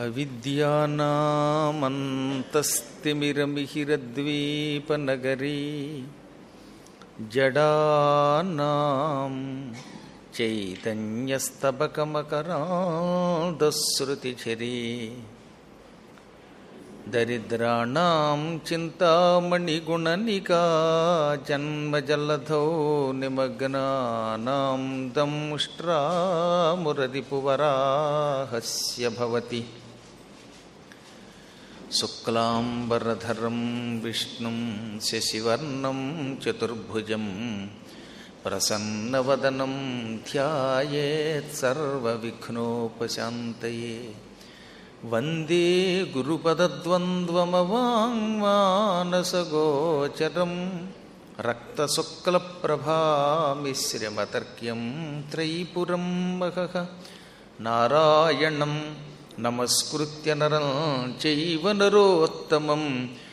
అవిద్యానామంతస్తిమిరమిహిరద్వీపనగరీ జడానాం చైతన్యస్తబకమకరాదశ్రుతిఝరీ దరిద్రాణం చింతామణిగుణనికా జన్మజలధౌ నిమగ్నానాం దంష్ట్రామురరిపువరాహస్య భవతి శుక్లాంబరధరం విష్ణుం శశివర్ణం చతుర్భుజం ప్రసన్నవదనం ధ్యాయేత్ సర్వవిఘ్నోపశాంతయే వందే గురుపదద్వంద్వమవాङ्మానసగోచరం రక్తశుక్లప్రభామిశ్రమతర్క్యం త్రైపురం మహః నారాయణం నమస్కృత్య నరం చైవ నరోత్తమం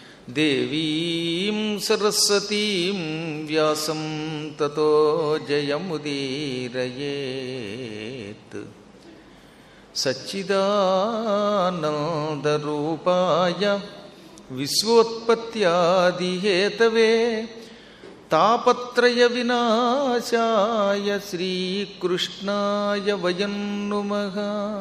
దేవీం సరస్వతీం వ్యాసం తతో జయముదీరయేత్ సచ్చిదానందరూపాయ విశ్వోత్పత్యాదిహేతవే తాపత్రయ వినాశాయ శ్రీకృష్ణాయ వయం నుమః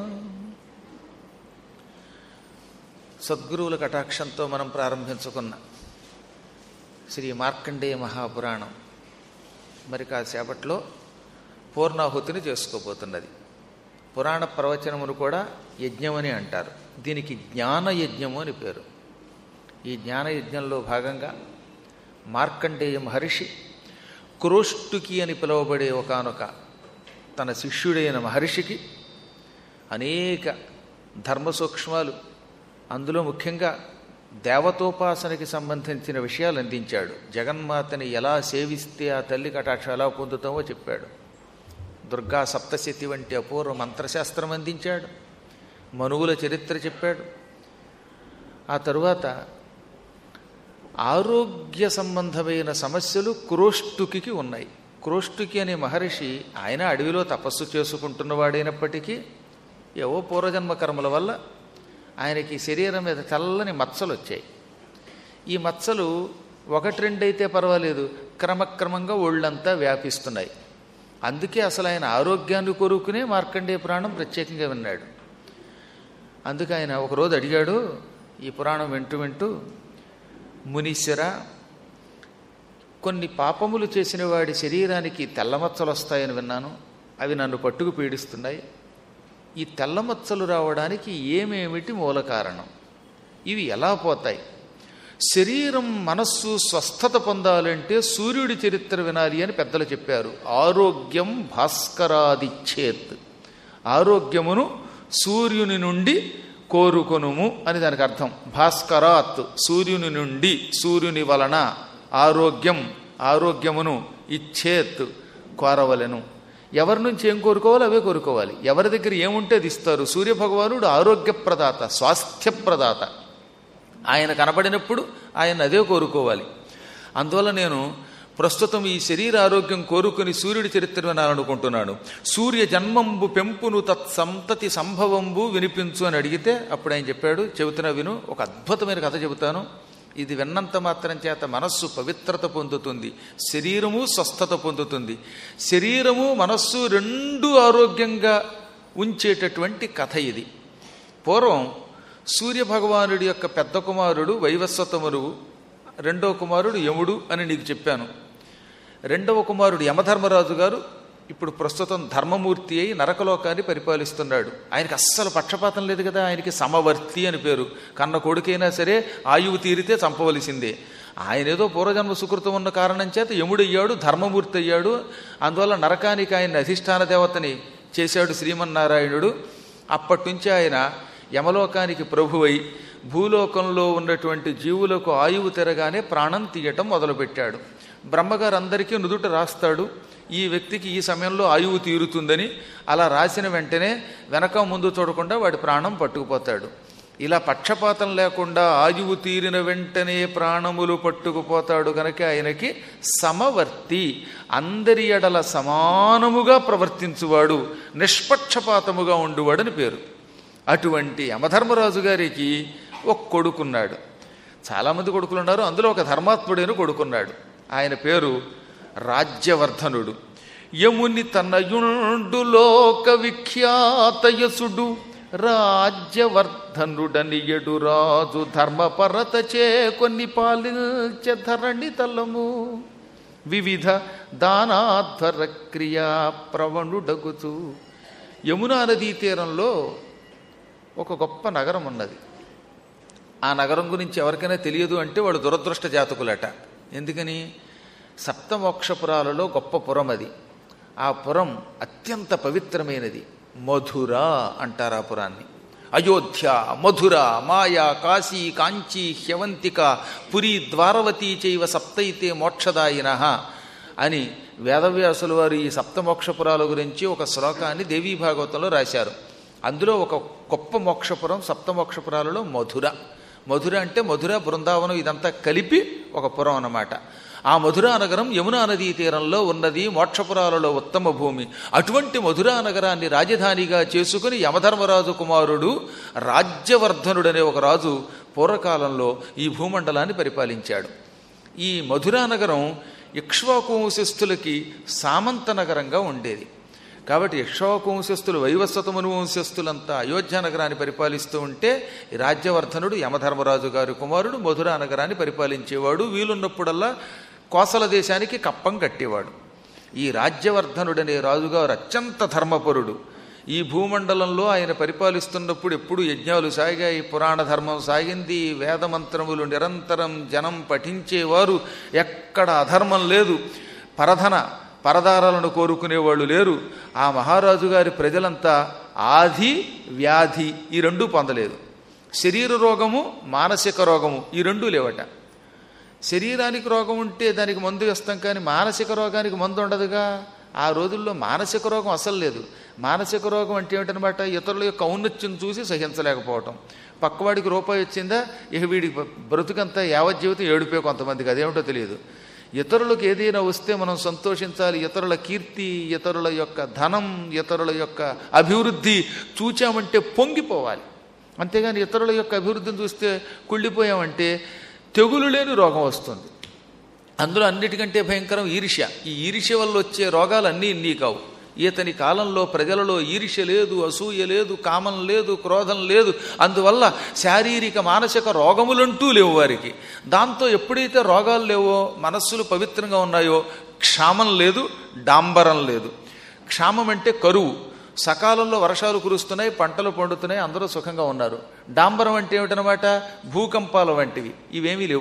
సద్గురువుల కటాక్షంతో మనం ప్రారంభించుకున్న శ్రీ మార్కండేయ మహాపురాణం మరి కాసేపట్లో పూర్ణాహుతిని చేసుకోబోతున్నది పురాణ ప్రవచనమును కూడా యజ్ఞమని అంటారు దీనికి జ్ఞాన యజ్ఞము అని పేరు ఈ జ్ఞాన యజ్ఞంలో భాగంగా మార్కండేయ మహర్షి క్రోష్టుకి అని పిలువబడే ఒకనొక తన శిష్యుడైన మహర్షికి అనేక ధర్మ సూక్ష్మాలు అందులో ముఖ్యంగా దేవతోపాసనకి సంబంధించిన విషయాలు అందించాడు జగన్మాతని ఎలా సేవిస్తే ఆ తల్లి కటాక్షం ఎలా పొందుతామో చెప్పాడు దుర్గా సప్తశతి వంటి అపూర్వ మంత్రశాస్త్రం అందించాడు మనువుల చరిత్ర చెప్పాడు ఆ తరువాత ఆరోగ్య సంబంధమైన సమస్యలు క్రోష్టుకి ఉన్నాయి క్రోష్టుకి అనే మహర్షి ఆయన అడవిలో తపస్సు చేసుకుంటున్నవాడైనప్పటికీ ఏవో పూర్వజన్మ కర్మల వల్ల ఆయనకి శరీరం మీద తెల్లని మచ్చలు వచ్చాయి ఈ మచ్చలు ఒకటి రెండైతే పర్వాలేదు క్రమక్రమంగా ఒళ్ళంతా వ్యాపిస్తున్నాయి అందుకే అసలు ఆయన ఆరోగ్యాన్ని కోరుకునే మార్కండేయ పురాణం ప్రత్యేకంగా విన్నాడు అందుకే ఆయన ఒకరోజు అడిగాడు ఈ పురాణం వింటూ వింటూ మునీశ్వర కొన్ని పాపములు చేసిన వాడి శరీరానికి తెల్లమచ్చలు వస్తాయని విన్నాను అవి నన్ను పట్టుకు పీడిస్తున్నాయి ఈ తెల్లమచ్చలు రావడానికి ఏమేమిటి మూల కారణం ఇవి ఎలా పోతాయి శరీరం మనస్సు స్వస్థత పొందాలంటే సూర్యుడి చరిత్ర వినాలి అని పెద్దలు చెప్పారు ఆరోగ్యం భాస్కరాదిచ్చేత్ ఆరోగ్యమును సూర్యుని నుండి కోరుకొనుము అని దానికి అర్థం భాస్కరాత్ సూర్యుని నుండి సూర్యుని వలన ఆరోగ్యం ఆరోగ్యమును ఇచ్చేత్ కోరవలెను ఎవరి నుంచి ఏం కోరుకోవాలి అవే కోరుకోవాలి ఎవరి దగ్గర ఏముంటే అది ఇస్తారు సూర్యభగవానుడు ఆరోగ్యప్రదాత స్వాస్థ్యప్రదాత ఆయన కనబడినప్పుడు ఆయన అదే కోరుకోవాలి అందువల్ల నేను ప్రస్తుతం ఈ శరీర ఆరోగ్యం కోరుకుని సూర్యుడి చరిత్ర వినాలనుకుంటున్నాను సూర్య జన్మంబు పెంపును తత్ సంతతి సంభవంబు వినిపించు అని అడిగితే అప్పుడు ఆయన చెప్పాడు చెబుతున్నా విను ఒక అద్భుతమైన కథ చెబుతాను ఇది విన్నంత మాత్రం చేత మనస్సు పవిత్రత పొందుతుంది శరీరము స్వస్థత పొందుతుంది శరీరము మనస్సు రెండు ఆరోగ్యంగా ఉంచేటటువంటి కథ ఇది పూర్వం సూర్యభగవానుడి యొక్క పెద్ద కుమారుడు వైవస్వతమురువు రెండవ కుమారుడు యముడు అని నీకు చెప్పాను రెండవ కుమారుడు యమధర్మరాజు గారు ఇప్పుడు ప్రస్తుతం ధర్మమూర్తి అయి నరకలోకాన్ని పరిపాలిస్తున్నాడు ఆయనకి అస్సలు పక్షపాతం లేదు కదా ఆయనకి సమవర్తి అని పేరు కన్న కొడుకైనా సరే ఆయువు తీరితే చంపవలసిందే ఆయన ఏదో పూర్వజన్మ సుకృతం ఉన్న కారణం చేత యముడయ్యాడు ధర్మమూర్తి అయ్యాడు అందువల్ల నరకానికి ఆయన అధిష్టాన దేవతని చేశాడు శ్రీమన్నారాయణుడు అప్పటి నుంచి ఆయన యమలోకానికి ప్రభువై భూలోకంలో ఉన్నటువంటి జీవులకు ఆయువు తిరగానే ప్రాణం తీయటం మొదలుపెట్టాడు బ్రహ్మగారు అందరికీ నుదుట రాస్తాడు ఈ వ్యక్తికి ఈ సమయంలో ఆయువు తీరుతుందని అలా రాసిన వెంటనే వెనక ముందు చూడకుండా వాడి ప్రాణం పట్టుకుపోతాడు ఇలా పక్షపాతం లేకుండా ఆయువు తీరిన వెంటనే ప్రాణములు పట్టుకుపోతాడు కనుక ఆయనకి సమవర్తి అందరి ఎడల సమానముగా ప్రవర్తించువాడు నిష్పక్షపాతముగా ఉండువాడని పేరు అటువంటి యమధర్మరాజు గారికి ఒక కొడుకున్నాడు చాలామంది కొడుకులు ఉన్నారు అందులో ఒక ధర్మాత్ముడైన కొడుకున్నాడు ఆయన పేరు రాజ్యవర్ధనుడు యముని తనయుండు లోక విఖ్యాతయసుడు రాజ్యవర్ధనుడనియడు రాజు ధర్మపరత చే కొన్ని పాలించ ధరణి తలము వివిధ దానాధ్వర క్రియా ప్రవణుడగుతూ యమునా నదీ తీరంలో ఒక గొప్ప నగరం ఉన్నది ఆ నగరం గురించి ఎవరికైనా తెలియదు అంటే వాడు దురదృష్ట జాతకులట ఎందుకని సప్తమోక్షపురాలలో గొప్ప పురం అది ఆ పురం అత్యంత పవిత్రమైనది మధుర అంటారు ఆ పురాన్ని అయోధ్య మధుర మాయా కాశీ కాంచీ హ్యవంతిక పురి ద్వారవతీ చైవ సప్తైతే మోక్షదాయిన అని వేదవ్యాసుల వారు ఈ సప్తమోక్షపురాల గురించి ఒక శ్లోకాన్ని దేవీ భాగవతంలో రాశారు అందులో ఒక గొప్ప మోక్షపురం సప్తమోక్షపురాలలో మధుర మధుర అంటే మధుర బృందావనం ఇదంతా కలిపి ఒక పురం అన్నమాట ఆ మధురా నగరం యమునా నదీ తీరంలో ఉన్నది మోక్షపురాలలో ఉత్తమ భూమి అటువంటి మధురా నగరాన్ని రాజధానిగా చేసుకుని యమధర్మరాజు కుమారుడు రాజ్యవర్ధనుడనే ఒక రాజు పూర్వకాలంలో ఈ భూమండలాన్ని పరిపాలించాడు ఈ మధురా నగరం ఇక్ష్వాకు వంశస్థులకి సామంత నగరంగా ఉండేది కాబట్టి ఇక్ష్వాకు వంశస్థులు వైవస్వతమును వంశస్థులంతా అయోధ్య నగరాన్ని పరిపాలిస్తూ ఉంటే ఈ రాజ్యవర్ధనుడు యమధర్మరాజు గారి కుమారుడు మధురా నగరాన్ని పరిపాలించేవాడు వీలున్నప్పుడల్లా కోసల దేశానికి కప్పం కట్టేవాడు ఈ రాజ్యవర్ధనుడనే రాజుగారు అత్యంత ధర్మపరుడు ఈ భూమండలంలో ఆయన పరిపాలిస్తున్నప్పుడు ఎప్పుడు యజ్ఞాలు సాగాయి పురాణ ధర్మం సాగింది వేదమంత్రములు నిరంతరం జనం పఠించేవారు ఎక్కడ అధర్మం లేదు పరధన పరదారాలను కోరుకునేవాళ్ళు లేరు ఆ మహారాజు గారి ప్రజలంతా ఆది వ్యాధి ఈ రెండూ పొందలేదు శరీర రోగము మానసిక రోగము ఈ రెండూ లేవట శరీరానికి రోగం ఉంటే దానికి మందు ఇస్తాం కానీ మానసిక రోగానికి మందు ఉండదుగా ఆ రోజుల్లో మానసిక రోగం అసలు లేదు మానసిక రోగం అంటే ఏమిటనమాట ఇతరుల యొక్క ఔన్నత్యం చూసి సహించలేకపోవటం పక్కవాడికి రూపాయి వచ్చిందా ఇక వీడికి బ్రతుకంతా యావజ్జీవితం ఏడిపోయి కొంతమందికి అదేమిటో తెలియదు ఇతరులకు ఏదైనా వస్తే మనం సంతోషించాలి ఇతరుల కీర్తి ఇతరుల యొక్క ధనం ఇతరుల యొక్క అభివృద్ధి చూచామంటే పొంగిపోవాలి అంతేగాని ఇతరుల యొక్క అభివృద్ధిని చూస్తే కుళ్ళిపోయామంటే తెగులు లేని రోగం వస్తుంది అందులో అన్నిటికంటే భయంకరం ఈర్ష్య ఈ ఈర్ష్య వల్ల వచ్చే రోగాలు అన్నీ ఇన్ని కావు ఇతని కాలంలో ప్రజలలో ఈర్ష్య లేదు అసూయ లేదు కామం లేదు క్రోధం లేదు అందువల్ల శారీరక మానసిక రోగములంటూ లేవు వారికి దాంతో ఎప్పుడైతే రోగాలు లేవో మనస్సులు పవిత్రంగా ఉన్నాయో క్షామం లేదు డాంబరం లేదు క్షామం అంటే కరువు సకాలంలో వర్షాలు కురుస్తున్నాయి పంటలు పండుతున్నాయి అందరూ సుఖంగా ఉన్నారు డాంబరం అంటే ఏమిటనమాట భూకంపాల వంటివి ఇవేమీ లేవు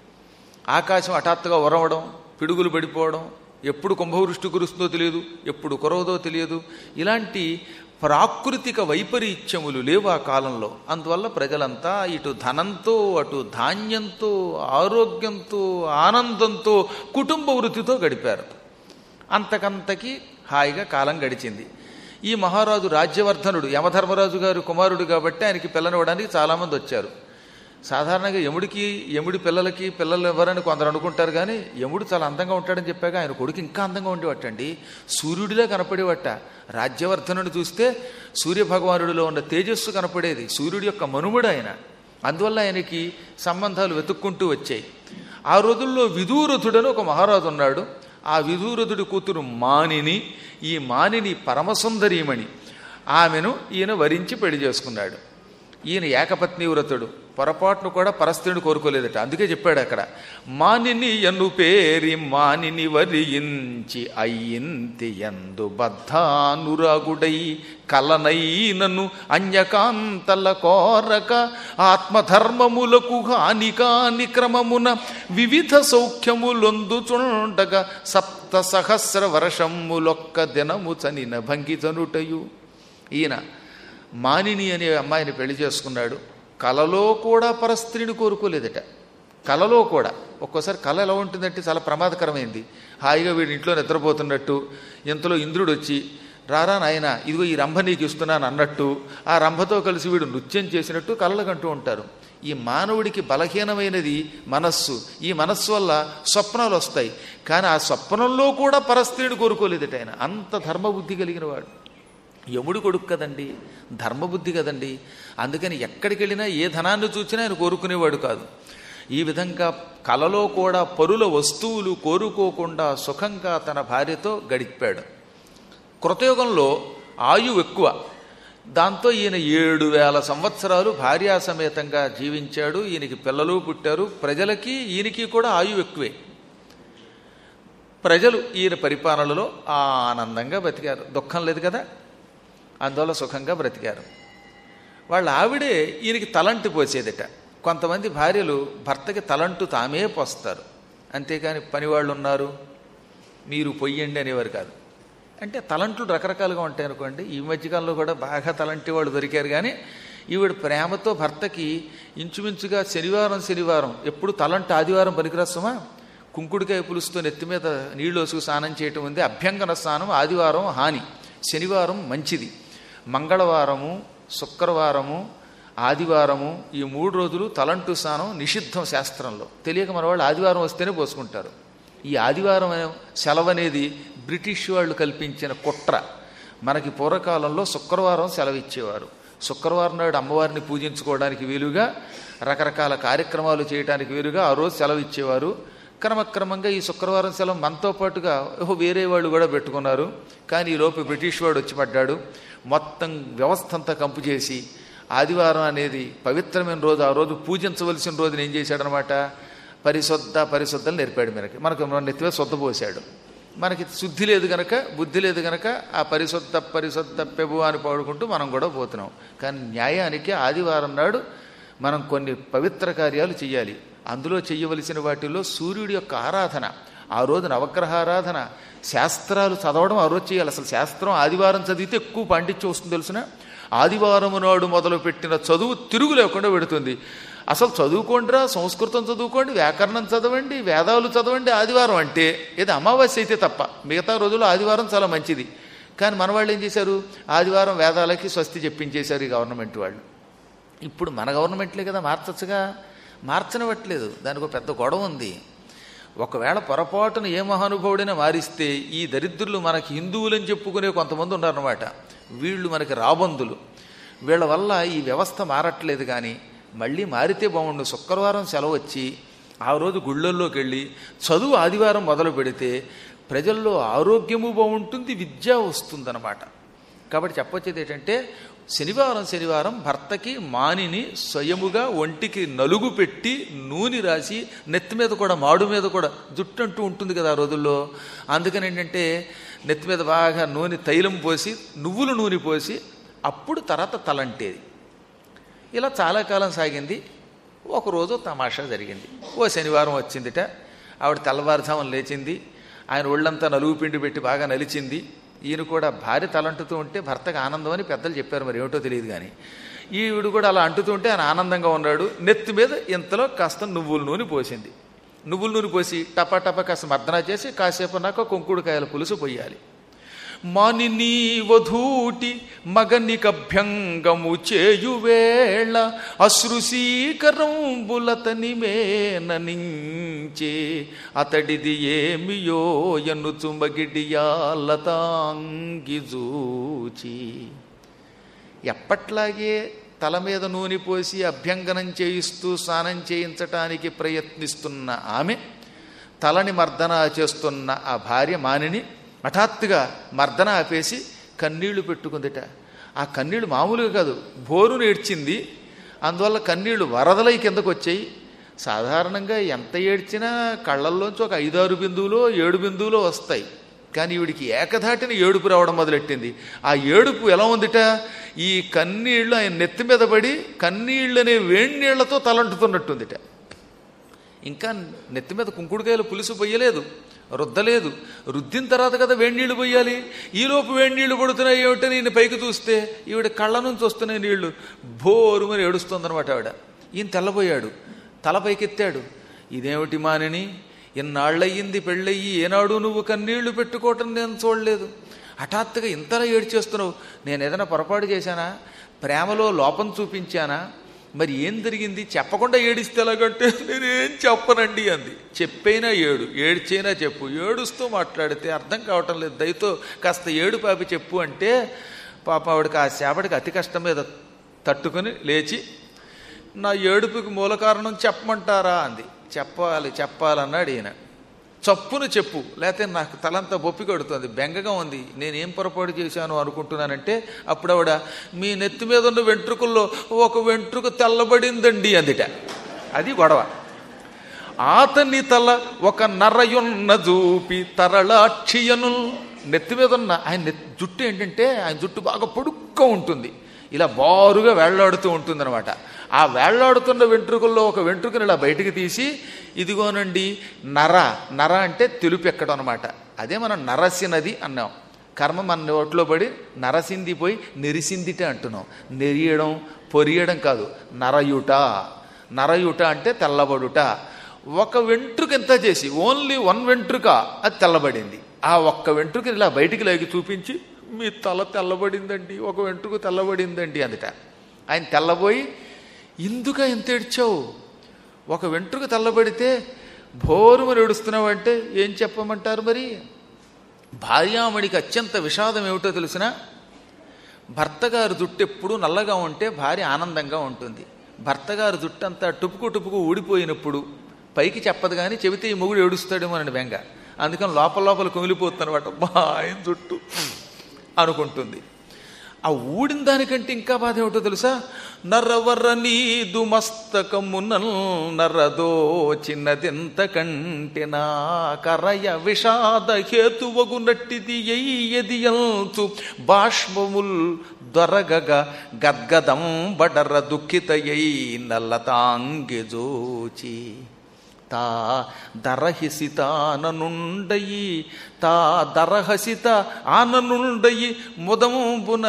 ఆకాశం హఠాత్తుగా ఉరవడం పిడుగులు పడిపోవడం ఎప్పుడు కుంభవృష్టి కురుస్తుందో తెలియదు ఎప్పుడు కురవదో తెలియదు ఇలాంటి ప్రాకృతిక వైపరీత్యములు లేవు ఆ కాలంలో అందువల్ల ప్రజలంతా ఇటు ధనంతో అటు ధాన్యంతో ఆరోగ్యంతో ఆనందంతో కుటుంబ వృత్తితో గడిపారు అంతకంతకి హాయిగా కాలం గడిచింది ఈ మహారాజు రాజ్యవర్ధనుడు యమధర్మరాజు గారు కుమారుడు కాబట్టి ఆయనకి పిల్లనివ్వడానికి చాలామంది వచ్చారు సాధారణంగా యముడికి యముడి పిల్లలకి పిల్లలు ఎవరని కొందరు అనుకుంటారు కానీ యముడు చాలా అందంగా ఉంటాడని చెప్పాక ఆయన కొడుకు ఇంకా అందంగా ఉండేవట్టండి సూర్యుడిలో కనపడేవట రాజ్యవర్ధనుని చూస్తే సూర్యభగవానుడిలో ఉన్న తేజస్సు కనపడేది సూర్యుడి యొక్క మనుముడు ఆయన అందువల్ల ఆయనకి సంబంధాలు వెతుక్కుంటూ వచ్చాయి ఆ రోజుల్లో విదూరథుడని ఒక మహారాజు ఉన్నాడు ఆ విదూరథుడి కూతురు మానిని ఈ మానిని పరమసుందరీమణి ఆమెను ఈయన వరించి పెళ్లి చేసుకున్నాడు ఈయన ఏకపత్ని వ్రతుడు పొరపాటును కూడా పరస్త్రుని కోరుకోలేదట అందుకే చెప్పాడు అక్కడ మానిని ఎన్ను పేరి మానిని వరించి అయ్యింతి ఎందు బద్ధానురాగుడై కలనైనను అన్యకాంతల కోరక ఆత్మధర్మములకు హానికాని క్రమమున వివిధ సౌఖ్యములొందుచుండగా సప్త సహస్ర వర్షములొక్క దినము చనిన భంగితనుటయు ఈయన మానిని అనే అమ్మాయిని పెళ్లి చేసుకున్నాడు కలలో కూడా పరస్త్రీని కోరుకోలేదట కలలో కూడా ఒక్కోసారి కళ ఎలా ఉంటుందంటే చాలా ప్రమాదకరమైంది హాయిగా వీడి ఇంట్లో నిద్రపోతున్నట్టు ఇంతలో ఇంద్రుడు వచ్చి రారా నాయన ఇదిగో ఈ రంభ నీకు ఇస్తున్నాను అన్నట్టు ఆ రంభతో కలిసి వీడు నృత్యం చేసినట్టు కలలుగంటూ ఉంటారు ఈ మానవుడికి బలహీనమైనది మనస్సు ఈ మనస్సు వల్ల స్వప్నాలు వస్తాయి కానీ ఆ స్వప్నంలో కూడా పరస్త్రీని కోరుకోలేదట ఆయన అంత ధర్మబుద్ధి కలిగిన వాడు యముడు కొడుకు కదండి ధర్మబుద్ధి కదండి అందుకని ఎక్కడికి వెళ్ళినా ఏ ధనాన్ని చూసినా ఆయన కోరుకునేవాడు కాదు ఈ విధంగా కలలో కూడా పరుల వస్తువులు కోరుకోకుండా సుఖంగా తన భార్యతో గడిపాడు కృతయుగంలో ఆయువు ఎక్కువ దాంతో ఈయన ఏడు వేల సంవత్సరాలు భార్యాసమేతంగా జీవించాడు ఈయనకి పిల్లలు పుట్టారు ప్రజలకి ఈయనకి కూడా ఆయువు ఎక్కువే ప్రజలు ఈయన పరిపాలనలో ఆనందంగా బ్రతికారు దుఃఖం లేదు కదా అందువల్ల సుఖంగా బ్రతికారు వాళ్ళ ఆవిడే ఈయనకి తలంటు పోసేదట కొంతమంది భార్యలు భర్తకి తలంటు తామే పోస్తారు అంతేకాని పనివాళ్ళు ఉన్నారు మీరు పొయ్యండి అనేవారు కాదు అంటే తలంట్లు రకరకాలుగా ఉంటాయి అనుకోండి ఈ మధ్యకాలంలో కూడా బాగా తలంటి వాళ్ళు దొరికారు కానీ ఈవిడ ప్రేమతో భర్తకి ఇంచుమించుగా శనివారం శనివారం ఎప్పుడు తలంట ఆదివారం పనికిరస్తమా కుంకుడికాయ పులుసుతో నెత్తి మీద నీళ్ళు వసుకు స్నానం చేయటం ఉంది అభ్యంగన స్నానం ఆదివారం హాని శనివారం మంచిది మంగళవారము శుక్రవారము ఆదివారము ఈ మూడు రోజులు తలంటు స్నానం నిషిద్ధం శాస్త్రంలో తెలియక మన వాళ్ళు ఆదివారం వస్తేనే పోసుకుంటారు ఈ ఆదివారం సెలవు అనేది బ్రిటిష్ వాళ్ళు కల్పించిన కుట్ర మనకి పూర్వకాలంలో శుక్రవారం సెలవు ఇచ్చేవారు శుక్రవారం నాడు అమ్మవారిని పూజించుకోవడానికి వీలుగా రకరకాల కార్యక్రమాలు చేయడానికి వీలుగా ఆ రోజు సెలవు ఇచ్చేవారు క్రమక్రమంగా ఈ శుక్రవారం సెలవు మనతో పాటుగా ఓహో వేరే వాళ్ళు కూడా పెట్టుకున్నారు కానీ ఈ లోపు బ్రిటిష్ వాడు వచ్చి పడ్డాడు మొత్తం వ్యవస్థ అంతా కంపు చేసి ఆదివారం అనేది పవిత్రమైన రోజు ఆ రోజు పూజించవలసిన రోజున ఏం చేశాడనమాట పరిశుద్ధ పరిశుద్ధలు నేర్పాడు మనకి మనకు మన నెత్తివే శుద్ధ పోసాడు మనకి శుద్ధి లేదు గనక బుద్ధి లేదు గనక ఆ పరిశుద్ధ పరిశుద్ధ పెబు అని పాడుకుంటూ మనం కూడా పోతున్నాం కానీ న్యాయానికి ఆదివారం నాడు మనం కొన్ని పవిత్ర కార్యాలు చేయాలి అందులో చేయవలసిన వాటిల్లో సూర్యుడి యొక్క ఆరాధన ఆ రోజు నవగ్రహారాధన శాస్త్రాలు చదవడం ఆ రోజు చేయాలి అసలు శాస్త్రం ఆదివారం చదివితే ఎక్కువ పాండిత్యం వస్తుంది తెలిసిన ఆదివారం నాడు మొదలుపెట్టిన చదువు తిరుగు లేకుండా పెడుతుంది అసలు చదువుకోండిరా సంస్కృతం చదువుకోండి వ్యాకరణం చదవండి వేదాలు చదవండి ఆదివారం అంటే ఇది అమావాస్య అయితే తప్ప మిగతా రోజుల్లో ఆదివారం చాలా మంచిది కానీ మన వాళ్ళు ఏం చేశారు ఆదివారం వేదాలకి స్వస్తి చెప్పించేశారు ఈ గవర్నమెంట్ వాళ్ళు ఇప్పుడు మన గవర్నమెంట్లే కదా మార్చచ్చుగా మార్చనివ్వట్లేదు దానికి ఒక పెద్ద గొడవ ఉంది ఒకవేళ పొరపాటున ఏ మహానుభావుడైనా మారిస్తే ఈ దరిద్రులు మనకి హిందువులని చెప్పుకునే కొంతమంది ఉన్నారన్నమాట వీళ్ళు మనకి రాబందులు వీళ్ళ వల్ల ఈ వ్యవస్థ మారట్లేదు కానీ మళ్ళీ మారితే బాగుండు శుక్రవారం సెలవు వచ్చి ఆ రోజు గుళ్ళల్లోకి వెళ్ళి చదువు ఆదివారం మొదలు పెడితే ప్రజల్లో ఆరోగ్యము బాగుంటుంది విద్య వస్తుందన్నమాట కాబట్టి చెప్పొచ్చేది ఏంటంటే శనివారం శనివారం భర్తకి మానిని స్వయముగా ఒంటికి నలుగు పెట్టి నూనె రాసి నెత్తి మీద కూడా మాడు మీద కూడా జుట్టు అంటూ ఉంటుంది కదా ఆ రోజుల్లో అందుకని ఏంటంటే నెత్తి మీద బాగా నూనె తైలం పోసి నువ్వుల నూనె పోసి అప్పుడు తర్వాత తలంటేది ఇలా చాలా కాలం సాగింది ఒకరోజు తమాషా జరిగింది ఓ శనివారం వచ్చిందిట ఆవిడ తెల్లవారుజామున లేచింది ఆయన ఒళ్ళంతా నలుగు పిండి పెట్టి బాగా నలిచింది ఈయన కూడా భార్య తలంటుతూ ఉంటే భర్తకు ఆనందం అని పెద్దలు చెప్పారు మరి ఏమిటో తెలియదు కానీ ఈవిడు కూడా అలా అంటుతూ ఉంటే ఆయన ఆనందంగా ఉన్నాడు నెత్తి మీద ఇంతలో కాస్త నువ్వుల నూనె పోసింది నువ్వుల నూనె పోసి టపా టపా కాస్త మర్దన చేసి కాసేపు నాక కొంకుడుకాయల పులుసు పోయాలి మానిని వధూటి మగనికభ్యంగము చేయువేళ అశ్రుశీకరంబులతని మేననించే అతడిది ఏమియో ఎన్నుచు మగిడియాలతాంగి జూచి ఎప్పట్లాగే తల మీద నూనె పోసి అభ్యంగనం చేయిస్తూ స్నానం చేయించటానికి ప్రయత్నిస్తున్న ఆమె తలని మర్దన చేస్తున్న ఆ భార్య మానిని హఠాత్తుగా మర్దన ఆపేసి కన్నీళ్లు పెట్టుకుందిట ఆ కన్నీళ్లు మామూలుగా కాదు బోరును ఏడ్చింది అందువల్ల కన్నీళ్లు వరదలై కిందకు వచ్చాయి సాధారణంగా ఎంత ఏడ్చినా కళ్ళల్లోంచి ఒక ఐదారు బిందువులో ఏడు బిందువులో వస్తాయి కానీ ఈవిడికి ఏకధాటిన ఏడుపు రావడం మొదలెట్టింది ఆ ఏడుపు ఎలా ఉందిట ఈ కన్నీళ్లు ఆయన నెత్తి మీద పడి కన్నీళ్ళనే వేణీళ్లతో తలంటుతున్నట్టుందిట ఇంకా నెత్తి మీద కుంకుడుకాయలు పులుసు పొయ్యలేదు రుద్దలేదు రుద్దిన తర్వాత కదా వేణీళ్లు పోయాలి ఈలోపు వేణీళ్లు పడుతున్నాయి ఏమిటో నేను పైకి చూస్తే ఈవిడ కళ్ళ నుంచి వస్తున్నాయి నీళ్లు బోరు మరి ఏడుస్తుందనమాట ఆవిడ ఈయన తెల్లబోయాడు తల పైకెత్తాడు ఇదేమిటి మానిని ఇన్నాళ్ళయ్యింది పెళ్ళయ్యి ఏనాడు నువ్వు కన్నీళ్లు పెట్టుకోవటం నేను చూడలేదు హఠాత్తుగా ఇంతలా ఏడ్చేస్తున్నావు నేను ఏదైనా పొరపాటు చేశానా ప్రేమలో లోపం చూపించానా మరి ఏం జరిగింది చెప్పకుండా ఏడిస్తే ఎలాగంటే నేనేం చెప్పనండి అంది చెప్పైనా ఏడు ఏడ్చైనా చెప్పు ఏడుస్తూ మాట్లాడితే అర్థం కావటం లేదు దయతో కాస్త ఏడు పాపి చెప్పు అంటే పాప ఆవిడకి ఆ సేపటికి అతి కష్టం మీద తట్టుకుని లేచి నా ఏడుపుకి మూల కారణం చెప్పమంటారా అంది చెప్పాలి చెప్పాలన్నాడు ఈయన చప్పును చెప్పు లేకపోతే నాకు తలంతా బొప్పి కొడుతుంది బెంగగా ఉంది నేనేం పొరపాటు చేశాను అనుకుంటున్నానంటే అప్పుడు ఆవిడ మీ నెత్తి మీద ఉన్న వెంట్రుకల్లో ఒక వెంట్రుక తెల్లబడిందండి అందిట అది గొడవ ఆతని తల ఒక నరయున్న జూపి తరళాక్షియను నెత్తి మీద ఉన్న ఆయన నెత్తి జుట్టు ఏంటంటే ఆయన జుట్టు బాగా పొడుగ్గా ఉంటుంది ఇలా బారుగా వేళ్లాడుతూ ఉంటుందన్నమాట ఆ వేళ్లాడుతున్న వెంట్రుకల్లో ఒక వెంట్రుకని ఇలా బయటికి తీసి ఇదిగోనండి నర నర అంటే తెలుపు ఎక్కడం అనమాట అదే మనం నరసినది అన్నాం కర్మ మన నోట్లో పడి నరసింది పోయి నెరిసిందిట అంటున్నాం నెరియడం పొరియడం కాదు నరయుట నరయుట అంటే తెల్లబడుట ఒక వెంట్రుక ఎంత చేసి ఓన్లీ వన్ వెంట్రుక అది తెల్లబడింది ఆ ఒక్క వెంట్రుక ఇలా బయటికి లాగి చూపించి మీ తల తెల్లబడిందండి ఒక వెంట్రుక తెల్లబడిందండి అందుట ఆయన తెల్లబోయి ఇందుక ఎంత ఏడ్చావు ఒక వెంట్రుక తెల్లబడితే భోరుమని ఏడుస్తున్నావంటే ఏం చెప్పమంటారు మరి భార్యామణికి అత్యంత విషాదం ఏమిటో తెలిసిన భర్త గారు జుట్టు ఎప్పుడు నల్లగా ఉంటే భార్య ఆనందంగా ఉంటుంది భర్త గారు జుట్టు అంతా టుపుకు టుపుకు ఊడిపోయినప్పుడు పైకి చెప్పదు కానీ చెబితే ఈ మొగుడు ఏడుస్తాడేమో అని బెంగ అందుకని లోపల లోపల కుమిలిపోతున్నమాట మా ఆయన జుట్టు అనుకుంటుంది ఆ ఊడిన దానికంటే ఇంకా బాధ ఏమిటో తెలుసా నరవర నీదు మస్తకమునల్ నరదో చిన్నదెంత కంటినా కరయ విషాద హేతువగునట్టిది ఎయ్యదియంతు బాష్మముల్ దొరగగ గద్గదం బడర దుఃఖితయై నల్లతాంగి జోచి తా దరహిసిత ఆననుండయి తా దరహసిత ఆననుండయి ముదముబున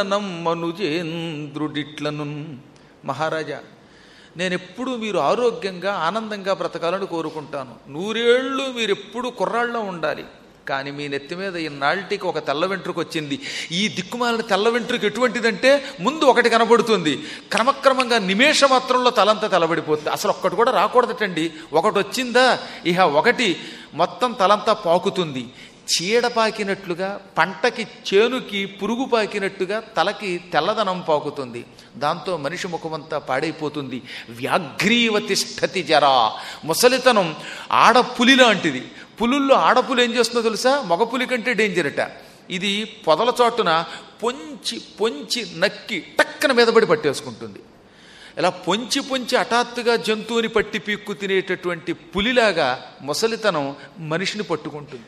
నమ్మనుజేంద్రుడిట్లను మహారాజా నేనెప్పుడు మీరు ఆరోగ్యంగా ఆనందంగా బ్రతకాలని కోరుకుంటాను నూరేళ్ళు మీరు ఎప్పుడు కుర్రాళ్ళలో ఉండాలి కానీ మీ నెత్తి మీద ఇన్నాళ్ళకి ఒక తెల్ల వెంట్రుక వచ్చింది ఈ దిక్కుమాలిన తెల్ల వెంట్రుక ఎటువంటిదంటే ముందు ఒకటి కనబడుతుంది క్రమక్రమంగా నిమేష మాత్రంలో తలంతా తెల్లబడిపోతుంది అసలు ఒక్కటి కూడా రాకూడదటండి ఒకటి వచ్చిందా ఇహ ఒకటి మొత్తం తలంతా పాకుతుంది చీడ పాకినట్లుగా పంటకి చేనుకి పురుగు పాకినట్టుగా తలకి తెల్లదనం పాకుతుంది దాంతో మనిషి ముఖమంతా పాడైపోతుంది వ్యాఘ్రీవతిష్టతి జరా ముసలితనం ఆడపులి లాంటిది పులుల్లో ఆడపులి ఏం చేస్తుందో తెలుసా మగపులి కంటే డేంజర్ అట ఇది పొదల చాటున పొంచి పొంచి నక్కి టక్కన మీదపడి పట్టేసుకుంటుంది ఇలా పొంచి పొంచి హఠాత్తుగా జంతువుని పట్టి పీక్కు తినేటటువంటి పులిలాగా ముసలితనం మనిషిని పట్టుకుంటుంది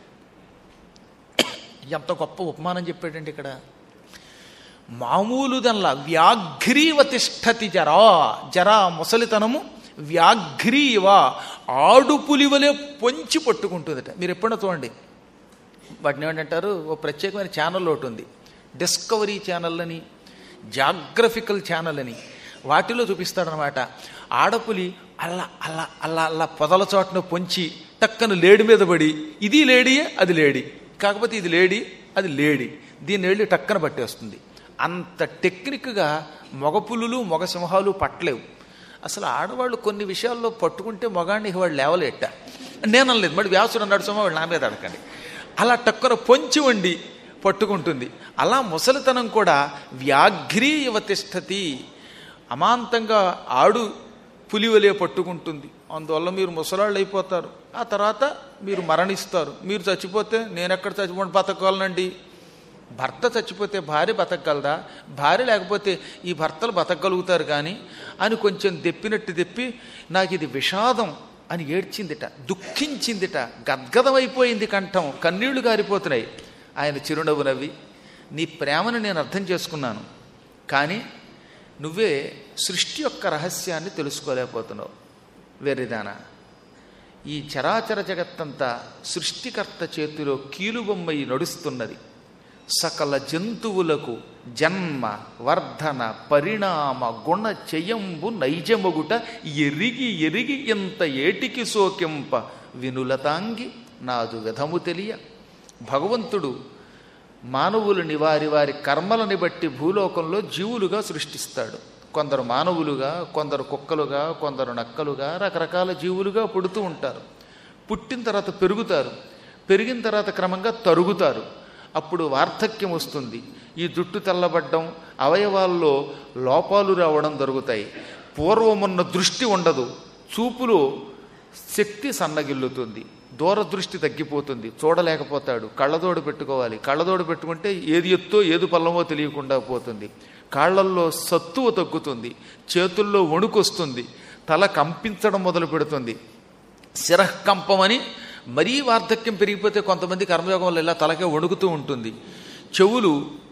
ఎంత గొప్ప ఉపమానం చెప్పాడండి ఇక్కడ మామూలు దన్లా వ్యాఘ్రీవతిష్టతి జరా జరా ముసలితనము వ్యాఘ్రీవ ఆడుపులివలే పొంచి పట్టుకుంటుందట మీరు ఎప్పుడైనా చూడండి వాటిని ఏమంటారు ఓ ప్రత్యేకమైన ఛానల్ ఒకటి ఉంది డిస్కవరీ ఛానల్ అని జాగ్రఫికల్ ఛానల్ అని వాటిలో చూపిస్తాడనమాట ఆడపులి అల్లా అల్లా అల్లా అల్లా పొదల చోటను పొంచి టక్కన లేడి మీద పడి ఇది లేడీయే అది లేడీ కాకపోతే ఇది లేడీ అది లేడీ దీన్ని వెళ్ళి టక్కన పట్టేస్తుంది అంత టెక్నిక్గా మగ పులులు మగ సింహాలు పట్టలేవు అసలు ఆడవాళ్ళు కొన్ని విషయాల్లో పట్టుకుంటే మగాడిని వాడు లేవలేట నేను అనలేదు మరి వ్యాసుడు అన్నాడు సొమ్మ వాడు నా మీద అడకండి అలా టక్కన పొంచి వండి పట్టుకుంటుంది అలా ముసలితనం కూడా వ్యాఘ్రీయవతిష్టతి అమాంతంగా ఆడు పులివలే పట్టుకుంటుంది అందువల్ల మీరు ముసలాళ్ళు అయిపోతారు ఆ తర్వాత మీరు మరణిస్తారు మీరు చచ్చిపోతే నేను ఎక్కడ చచ్చిపోండి బతకాలనండి భర్త చచ్చిపోతే భార్య బతకగలదా భార్య లేకపోతే ఈ భర్తలు బతకగలుగుతారు కానీ అని కొంచెం దెప్పినట్టు దెప్పి నాకు ఇది విషాదం అని ఏడ్చిందిట దుఃఖించిందిట గద్గదమైపోయింది కంఠం కన్నీళ్లు గారిపోతున్నాయి ఆయన చిరునవ్వు నవ్వి నీ ప్రేమను నేను అర్థం చేసుకున్నాను కానీ నువ్వే సృష్టి యొక్క రహస్యాన్ని తెలుసుకోలేకపోతున్నావు వెర్రిదానా ఈ చరాచర జగత్తంతా సృష్టికర్త చేతిలో కీలుబొమ్మయి నడుస్తున్నది సకల జంతువులకు జన్మ వర్ధన పరిణామ గుణ చెయంబు నైజమగుట ఎరిగి ఎరిగి ఇంత ఏటికి సోకింప వినులతాంగి నాదు విధము తెలియ భగవంతుడు మానవులని వారి వారి కర్మలని బట్టి భూలోకంలో జీవులుగా సృష్టిస్తాడు కొందరు మానవులుగా కొందరు కుక్కలుగా కొందరు నక్కలుగా రకరకాల జీవులుగా పుడుతూ ఉంటారు పుట్టిన తర్వాత పెరుగుతారు పెరిగిన తర్వాత క్రమంగా తరుగుతారు అప్పుడు వార్ధక్యం వస్తుంది ఈ జుట్టు తెల్లబడ్డం అవయవాల్లో లోపాలు రావడం జరుగుతాయి పూర్వమున్న దృష్టి ఉండదు చూపులో శక్తి సన్నగిల్లుతుంది దూరదృష్టి తగ్గిపోతుంది చూడలేకపోతాడు కళ్ళదోడు పెట్టుకోవాలి కళ్ళదోడు పెట్టుకుంటే ఏది ఎత్తో ఏది పల్లమో తెలియకుండా పోతుంది కాళ్ళల్లో సత్తువ తగ్గుతుంది చేతుల్లో వణుకొస్తుంది తల కంపించడం మొదలు పెడుతుంది శిరకంపమని మరీ వార్ధక్యం పెరిగిపోతే కొంతమంది కర్మయోగం వల్ల ఇలా తలకే వణుకుతూ ఉంటుంది చెవులు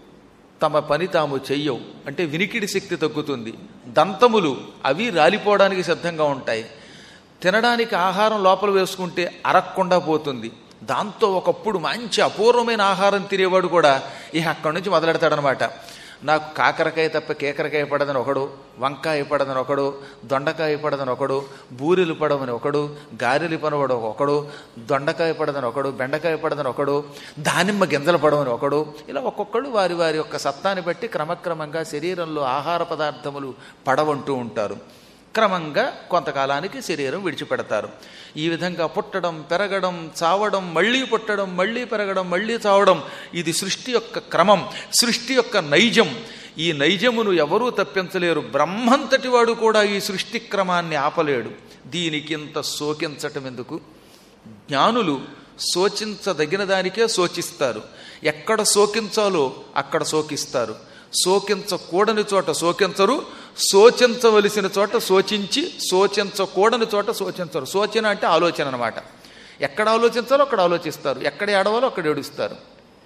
తమ పని తాము చెయ్యవు అంటే వినికిడి శక్తి తగ్గుతుంది దంతములు అవి రాలిపోవడానికి సిద్ధంగా ఉంటాయి తినడానికి ఆహారం లోపల వేసుకుంటే అరక్కుండా పోతుంది దాంతో ఒకప్పుడు మంచి అపూర్వమైన ఆహారం తినేవాడు కూడా ఇక అక్కడి నుంచి మొదలెడతాడనమాట నాకు కాకరకాయ తప్ప కేకరకాయ పడదని ఒకడు వంకాయ పడదని ఒకడు దొండకాయ పడదని ఒకడు బూరెలు పడవని ఒకడు గారెలు పనవడు ఒకడు దొండకాయ పడదని ఒకడు బెండకాయ పడదని ఒకడు దానిమ్మ గింజలు పడవని ఒకడు ఇలా ఒక్కొక్కడు వారి వారి యొక్క సత్తాన్ని బట్టి క్రమక్రమంగా శరీరంలో ఆహార పదార్థములు పడవంటూ ఉంటారు క్రమంగా కొంతకాలానికి శరీరం విడిచిపెడతారు ఈ విధంగా పుట్టడం పెరగడం చావడం మళ్ళీ పుట్టడం మళ్ళీ పెరగడం మళ్ళీ చావడం ఇది సృష్టి యొక్క క్రమం సృష్టి యొక్క నైజం ఈ నైజమును ఎవరూ తప్పించలేరు బ్రహ్మంతటి వాడు కూడా ఈ సృష్టి క్రమాన్ని ఆపలేడు దీనికింత శోకించటం ఎందుకు జ్ఞానులు శోచించదగిన దానికే శోచిస్తారు ఎక్కడ శోకించాలో అక్కడ శోకిస్తారు శోకించకూడని చోట శోకించరు శోచించవలసిన చోట శోచించి శోచించకూడని చోట శోచించరు శోచన అంటే ఆలోచన అనమాట ఎక్కడ ఆలోచించాలో అక్కడ ఆలోచిస్తారు ఎక్కడ ఏడవాలో అక్కడ ఏడుస్తారు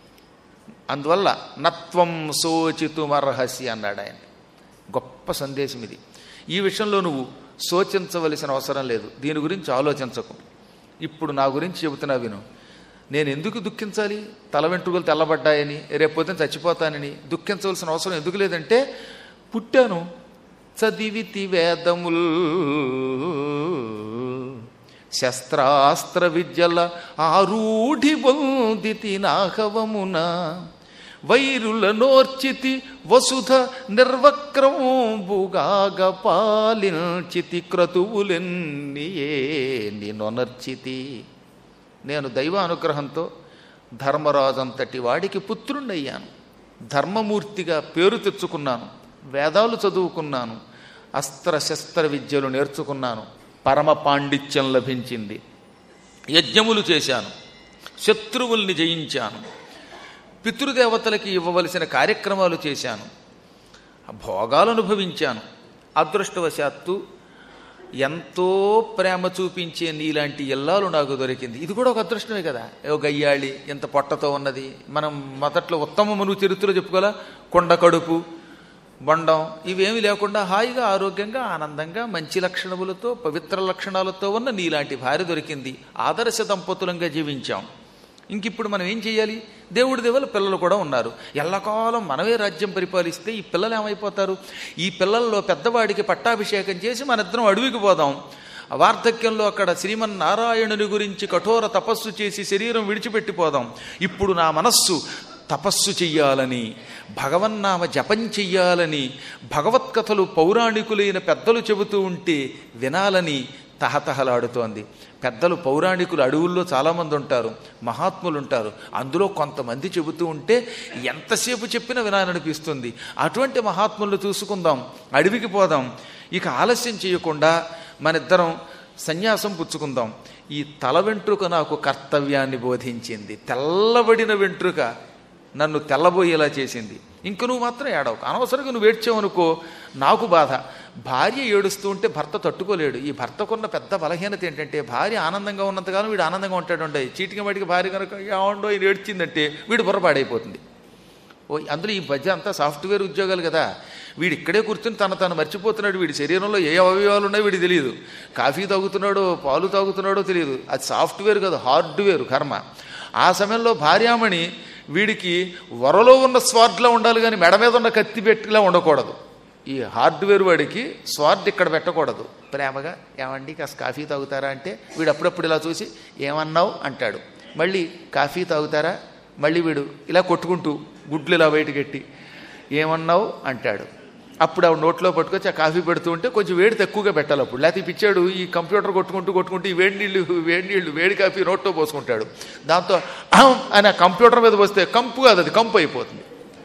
అందువల్ల నత్వం శోచితుమర్హసి అన్నాడు ఆయన గొప్ప సందేశం ఇది ఈ విషయంలో నువ్వు శోచించవలసిన అవసరం లేదు దీని గురించి ఆలోచించకు ఇప్పుడు నా గురించి చెబుతున్నా విను నేను ఎందుకు దుఃఖించాలి తల వెంట్రుకలు తెల్లబడ్డాయని రేపొద్దున చచ్చిపోతానని దుఃఖించవలసిన అవసరం ఎందుకు లేదంటే పుట్టాను చదివితి వేదముల్ శస్త్రాస్త్ర విద్యల ఆరూఢి బొందితి నాహవమున వైరుల నోర్చితి వసుధ నిర్వక్రముగాగ పాలించితి క్రతువులెన్నియే నినొనర్చితి నేను దైవ అనుగ్రహంతో ధర్మరాజంతటి వాడికి పుత్రుణ్ణయ్యాను ధర్మమూర్తిగా పేరు తెచ్చుకున్నాను వేదాలు చదువుకున్నాను అస్త్ర శస్త్ర విద్యలు నేర్చుకున్నాను పరమ పాండిత్యం లభించింది యజ్ఞములు చేశాను శత్రువుల్ని జయించాను పితృదేవతలకి ఇవ్వవలసిన కార్యక్రమాలు చేశాను భోగాలు అనుభవించాను అదృష్టవశాత్తు ఎంతో ప్రేమ చూపించే నీలాంటి ఇల్లాలు నాకు దొరికింది ఇది కూడా ఒక అదృష్టమే కదా ఓ గయ్యాళి ఎంత పొట్టతో ఉన్నది మనం మొదట్లో ఉత్తమమును చరిత్రలో చెప్పుకోవాలా కొండ కడుపు బొండం ఇవేమి లేకుండా హాయిగా ఆరోగ్యంగా ఆనందంగా మంచి లక్షణములతో పవిత్ర లక్షణాలతో ఉన్న నీలాంటి భార్య దొరికింది ఆదర్శ దంపతులంగా జీవించాం ఇంక ఇప్పుడు మనం ఏం చేయాలి దేవుడి దేవుల పిల్లలు కూడా ఉన్నారు ఎల్లకాలం మనమే రాజ్యం పరిపాలిస్తే ఈ పిల్లలు ఏమైపోతారు ఈ పిల్లల్లో పెద్దవాడికి పట్టాభిషేకం చేసి మన ఇద్దరం అడవికి పోదాం వార్ధక్యంలో అక్కడ శ్రీమన్నారాయణుని గురించి కఠోర తపస్సు చేసి శరీరం విడిచిపెట్టిపోదాం ఇప్పుడు నా మనస్సు తపస్సు చెయ్యాలని భగవన్నామ జపం చెయ్యాలని భగవత్కథలు పౌరాణికులైన పెద్దలు చెబుతూ ఉంటే వినాలని తహతహలాడుతోంది పెద్దలు పౌరాణికులు అడవుల్లో చాలామంది ఉంటారు మహాత్ములు ఉంటారు అందులో కొంతమంది చెబుతూ ఉంటే ఎంతసేపు చెప్పినా వినాలనిపిస్తుంది అటువంటి మహాత్ములను చూసుకుందాం అడవికి పోదాం ఇక ఆలస్యం చేయకుండా మనిద్దరం సన్యాసం పుచ్చుకుందాం ఈ తల వెంట్రుక నాకు కర్తవ్యాన్ని బోధించింది తెల్లబడిన వెంట్రుక నన్ను తెల్లబోయేలా చేసింది ఇంక నువ్వు మాత్రం ఏడవకు అనవసరంగా నువ్వు ఏడ్చావనుకో నాకు బాధ భార్య ఏడుస్తూ ఉంటే భర్త తట్టుకోలేడు ఈ భర్తకున్న పెద్ద బలహీనత ఏంటంటే భార్య ఆనందంగా ఉన్నంతకాలం వీడు ఆనందంగా ఉంటాడు ఉండే చీటికి వాటికి భార్య కనుక ఏమండో ఇది ఏడ్చిందంటే వీడు బుర్రపాడైపోతుంది ఓ అందులో ఈ మధ్య అంతా సాఫ్ట్వేర్ ఉద్యోగాలు కదా వీడు ఇక్కడే కూర్చుని తన తను మర్చిపోతున్నాడు వీడి శరీరంలో ఏ అవయవాలు ఉన్నాయో వీడికి తెలియదు కాఫీ తాగుతున్నాడో పాలు తాగుతున్నాడో తెలియదు అది సాఫ్ట్వేర్ కాదు హార్డ్వేర్ కర్మ ఆ సమయంలో భార్యామణి వీడికి వరలో ఉన్న స్వార్డ్లా ఉండాలి కానీ మెడ మీద ఉన్న కత్తి పెట్టిలా ఉండకూడదు ఈ హార్డ్వేర్ వాడికి స్వార్డ్ ఇక్కడ పెట్టకూడదు ప్రేమగా ఏమండి కాస్త కాఫీ తాగుతారా అంటే వీడు అప్పుడప్పుడు ఇలా చూసి ఏమన్నావు అంటాడు మళ్ళీ కాఫీ తాగుతారా మళ్ళీ వీడు ఇలా కొట్టుకుంటూ గుడ్లు ఇలా బయటకెట్టి ఏమన్నావు అంటాడు అప్పుడు ఆవిడ నోట్లో పట్టుకొచ్చి ఆ కాఫీ పెడుతూ ఉంటే కొంచెం వేడి తక్కువగా పెట్టాలి అప్పుడు లేకపోతే పిచ్చాడు ఈ కంప్యూటర్ కొట్టుకుంటూ కొట్టుకుంటూ ఈ వేడి నీళ్ళు వేడి నీళ్ళు వేడి కాఫీ నోట్లో పోసుకుంటాడు దాంతో అహం అని ఆ కంప్యూటర్ మీద వస్తే కంపు కాదు అది కంపు అయిపోతుంది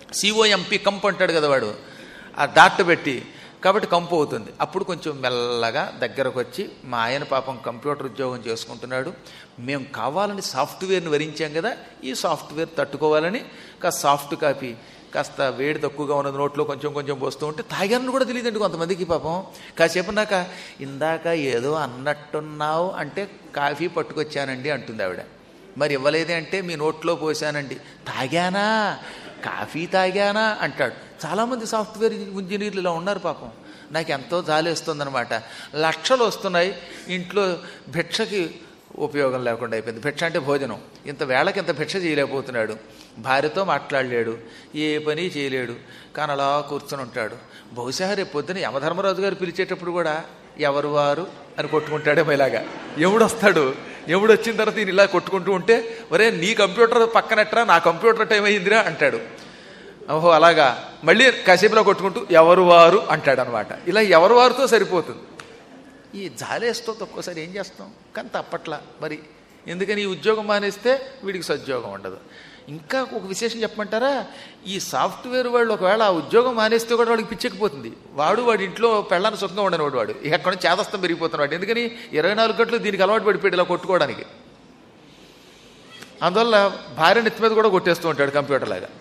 సిఓఎంపి కంపు అంటాడు కదా వాడు ఆ డాట్ పెట్టి కాబట్టి కంపు అవుతుంది అప్పుడు కొంచెం మెల్లగా దగ్గరకు వచ్చి మా ఆయన పాపం కంప్యూటర్ ఉద్యోగం చేసుకుంటున్నాడు మేము కావాలని సాఫ్ట్వేర్ని వరించాం కదా ఈ సాఫ్ట్వేర్ తట్టుకోవాలని కాస్త సాఫ్ట్ కాపీ కాస్త వేడి తక్కువగా ఉన్నది నోట్లో కొంచెం కొంచెం పోస్తూ ఉంటే తాగారని కూడా తెలియదండి కొంతమందికి పాపం కాసేపు నాక ఇందాక ఏదో అన్నట్టున్నావు అంటే కాఫీ పట్టుకొచ్చానండి అంటుంది ఆవిడ మరి ఇవ్వలేదే అంటే మీ నోట్లో పోసానండి తాగానా కాఫీ తాగానా అంటాడు చాలామంది సాఫ్ట్వేర్ ఇంజనీర్లు ఇలా ఉన్నారు పాపం నాకు ఎంతో జాలేస్తుందనమాట లక్షలు వస్తున్నాయి ఇంట్లో భిక్షకి ఉపయోగం లేకుండా అయిపోయింది భిక్ష అంటే భోజనం ఇంత వేళకి ఇంత భిక్ష చేయలేకపోతున్నాడు భార్యతో మాట్లాడలేడు ఏ పని చేయలేడు కానీ అలా కూర్చొని ఉంటాడు బహుశా రేపు పొద్దున యమధర్మరాజు గారు పిలిచేటప్పుడు కూడా ఎవరు వారు అని కొట్టుకుంటాడేమో ఇలాగా ఎవడు వస్తాడు ఎవడు వచ్చిన తర్వాత ఈయన ఇలా కొట్టుకుంటూ ఉంటే ఒరే నీ కంప్యూటర్ పక్కనట్రా నా కంప్యూటర్ టైం అయ్యిందిరా అంటాడు ఓహో అలాగా మళ్ళీ కాసేపులో కొట్టుకుంటూ ఎవరు వారు అంటాడు అనమాట ఇలా ఎవరు వారితో సరిపోతుంది ఈ జాలేస్తో ఒక్కోసారి ఏం చేస్తాం కానీ తప్పట్లా మరి ఎందుకని ఈ ఉద్యోగం మానేస్తే వీడికి సద్యోగం ఉండదు ఇంకా ఒక విశేషం చెప్పమంటారా ఈ సాఫ్ట్వేర్ వాళ్ళు ఒకవేళ ఆ ఉద్యోగం మానేస్తే కూడా వాడికి పిచ్చెక్కిపోతుంది వాడు వాడి ఇంట్లో పెళ్ళాన్ని సుఖంగా ఉండని వాడు వాడు ఇక అక్కడ నుంచి చేదస్తం పెరిగిపోతున్నాడు ఎందుకని ఇరవై నాలుగు గంటలు దీనికి అలవాటు పడిపోయాడు ఇలా కొట్టుకోవడానికి అందువల్ల భార్య నెత్తి మీద కూడా కొట్టేస్తూ ఉంటాడు కంప్యూటర్ లాగా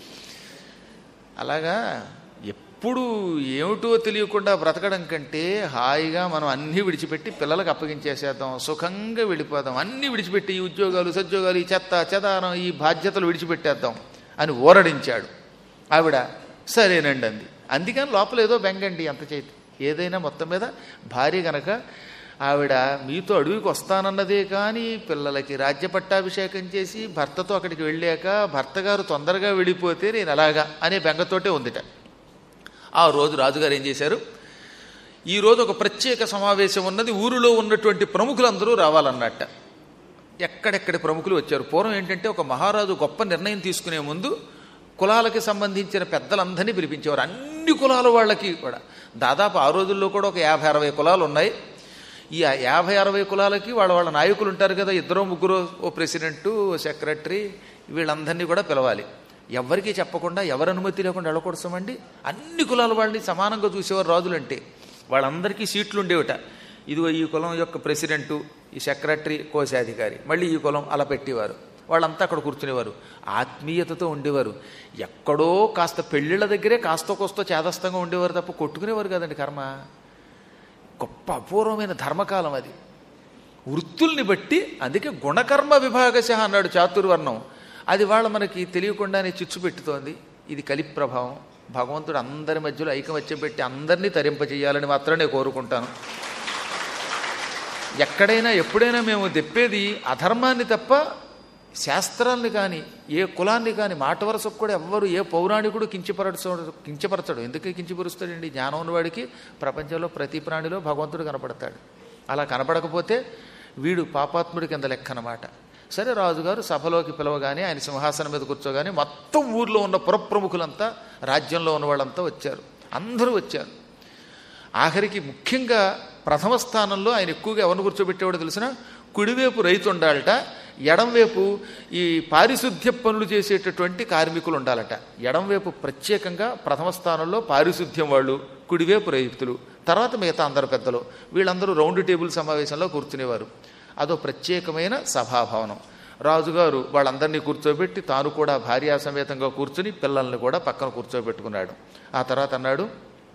అలాగా ఎప్పుడు ఏమిటో తెలియకుండా బ్రతకడం కంటే హాయిగా మనం అన్నీ విడిచిపెట్టి పిల్లలకు అప్పగించేసేద్దాం సుఖంగా వెళ్ళిపోదాం అన్నీ విడిచిపెట్టి ఈ ఉద్యోగాలు సద్యోగాలు ఈ చెత్త చెదారం ఈ బాధ్యతలు విడిచిపెట్టేద్దాం అని ఓరడించాడు ఆవిడ సరేనండి అంది అందుకని లోపల ఏదో బెంగండి అంత చేతి ఏదైనా మొత్తం మీద భార్య గనక ఆవిడ మీతో అడవికి వస్తానన్నదే కానీ పిల్లలకి రాజ్య పట్టాభిషేకం చేసి భర్తతో అక్కడికి వెళ్ళాక భర్త గారు తొందరగా వెళ్ళిపోతే నేను అలాగా అనే బెంగతోటే ఉందిట ఆ రోజు రాజుగారు ఏం చేశారు ఈ రోజు ఒక ప్రత్యేక సమావేశం ఉన్నది ఊరిలో ఉన్నటువంటి ప్రముఖులందరూ రావాలన్నట్ట ఎక్కడెక్కడి ప్రముఖులు వచ్చారు పూర్వం ఏంటంటే ఒక మహారాజు గొప్ప నిర్ణయం తీసుకునే ముందు కులాలకి సంబంధించిన పెద్దలందరినీ పిలిపించేవారు అన్ని కులాల వాళ్ళకి కూడా దాదాపు ఆ రోజుల్లో కూడా ఒక యాభై అరవై కులాలు ఉన్నాయి ఈ యాభై అరవై కులాలకి వాళ్ళ వాళ్ళ నాయకులు ఉంటారు కదా ఇద్దరు ముగ్గురు ఓ ప్రెసిడెంటు ఓ సెక్రటరీ వీళ్ళందరినీ కూడా పిలవాలి ఎవరికీ చెప్పకుండా ఎవరి అనుమతి లేకుండా వెళ్ళకూడసమండి అన్ని కులాల వాళ్ళని సమానంగా చూసేవారు రాజులంటే వాళ్ళందరికీ సీట్లు ఉండేవిట ఇదిగో ఈ కులం యొక్క ప్రెసిడెంటు ఈ సెక్రటరీ కోశాధికారి మళ్ళీ ఈ కులం అలా పెట్టేవారు వాళ్ళంతా అక్కడ కూర్చునేవారు ఆత్మీయతతో ఉండేవారు ఎక్కడో కాస్త పెళ్ళిళ్ళ దగ్గరే కాస్త కోస్తో చేదస్తంగా ఉండేవారు తప్ప కొట్టుకునేవారు కదండి కర్మ గొప్ప అపూర్వమైన ధర్మకాలం అది వృత్తుల్ని బట్టి అందుకే గుణకర్మ విభాగశ అన్నాడు చాతుర్వర్ణం అది వాళ్ళ మనకి తెలియకుండానే చిచ్చు పెట్టుతోంది ఇది కలి ప్రభావం భగవంతుడు అందరి మధ్యలో ఐకమత్యం పెట్టి అందరినీ తరింపజేయాలని మాత్రమే కోరుకుంటాను ఎక్కడైనా ఎప్పుడైనా మేము తెప్పేది అధర్మాన్ని తప్ప శాస్త్రాన్ని కానీ ఏ కులాన్ని కానీ మాట వరసకు కూడా ఎవ్వరు ఏ పౌరాణికుడు కించపరచడు కించపరచడు ఎందుకు కించపరుస్తాడండి జ్ఞానం ఉన్నవాడికి ప్రపంచంలో ప్రతి ప్రాణిలో భగవంతుడు కనపడతాడు అలా కనపడకపోతే వీడు పాపాత్ముడి కింద లెక్క అనమాట సరే రాజుగారు సభలోకి పిలవగానే ఆయన సింహాసనం మీద కూర్చోగానే మొత్తం ఊర్లో ఉన్న పురప్రముఖులంతా రాజ్యంలో ఉన్న వాళ్ళంతా వచ్చారు అందరూ వచ్చారు ఆఖరికి ముఖ్యంగా ప్రథమ స్థానంలో ఆయన ఎక్కువగా ఎవరిని కూర్చోబెట్టేవాడు తెలిసిన కుడివైపు రైతు ఉండాలట ఎడంవైపు ఈ పారిశుద్ధ్య పనులు చేసేటటువంటి కార్మికులు ఉండాలట ఎడంవైపు ప్రత్యేకంగా ప్రథమ స్థానంలో పారిశుద్ధ్యం వాళ్ళు కుడివైపు రైతులు తర్వాత మిగతా అందరు పెద్దలు వీళ్ళందరూ రౌండ్ టేబుల్ సమావేశంలో కూర్చునేవారు అదో ప్రత్యేకమైన సభాభవనం రాజుగారు వాళ్ళందరినీ కూర్చోబెట్టి తాను కూడా భార్యా సమేతంగా కూర్చుని పిల్లల్ని కూడా పక్కన కూర్చోబెట్టుకున్నాడు ఆ తర్వాత అన్నాడు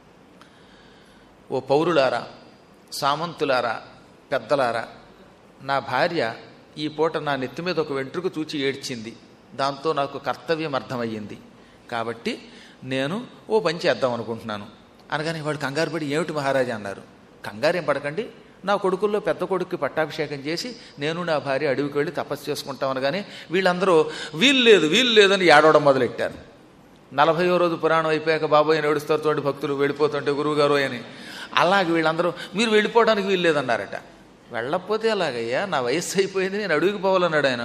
ఓ పౌరులారా సామంతులారా పెద్దలారా నా భార్య ఈ పూట నా నెత్తి మీద ఒక వెంట్రుక చూచి ఏడ్చింది దాంతో నాకు కర్తవ్యం అర్థమయ్యింది కాబట్టి నేను ఓ పని చేద్దాం అనుకుంటున్నాను అనగానే వాడు కంగారు పడి ఏమిటి మహారాజా అన్నారు కంగారేం పడకండి నా కొడుకుల్లో పెద్ద కొడుక్కి పట్టాభిషేకం చేసి నేను నా భార్య అడవికి వెళ్ళి తపస్సు చేసుకుంటాం అనగానే వీళ్ళందరూ వీలు లేదు వీలు లేదని ఏడవడం మొదలెట్టారు నలభయో రోజు పురాణం అయిపోయాక బాబోయ్ నడుస్తారు చూడండి భక్తులు వెళ్ళిపోతుంటే గురువుగారు అని అలాగే వీళ్ళందరూ మీరు వెళ్ళిపోవడానికి వీలు లేదన్నారట వెళ్ళకపోతే అలాగయ్యా నా వయస్సు అయిపోయింది నేను అడుగుకి పోవాలన్నాడు ఆయన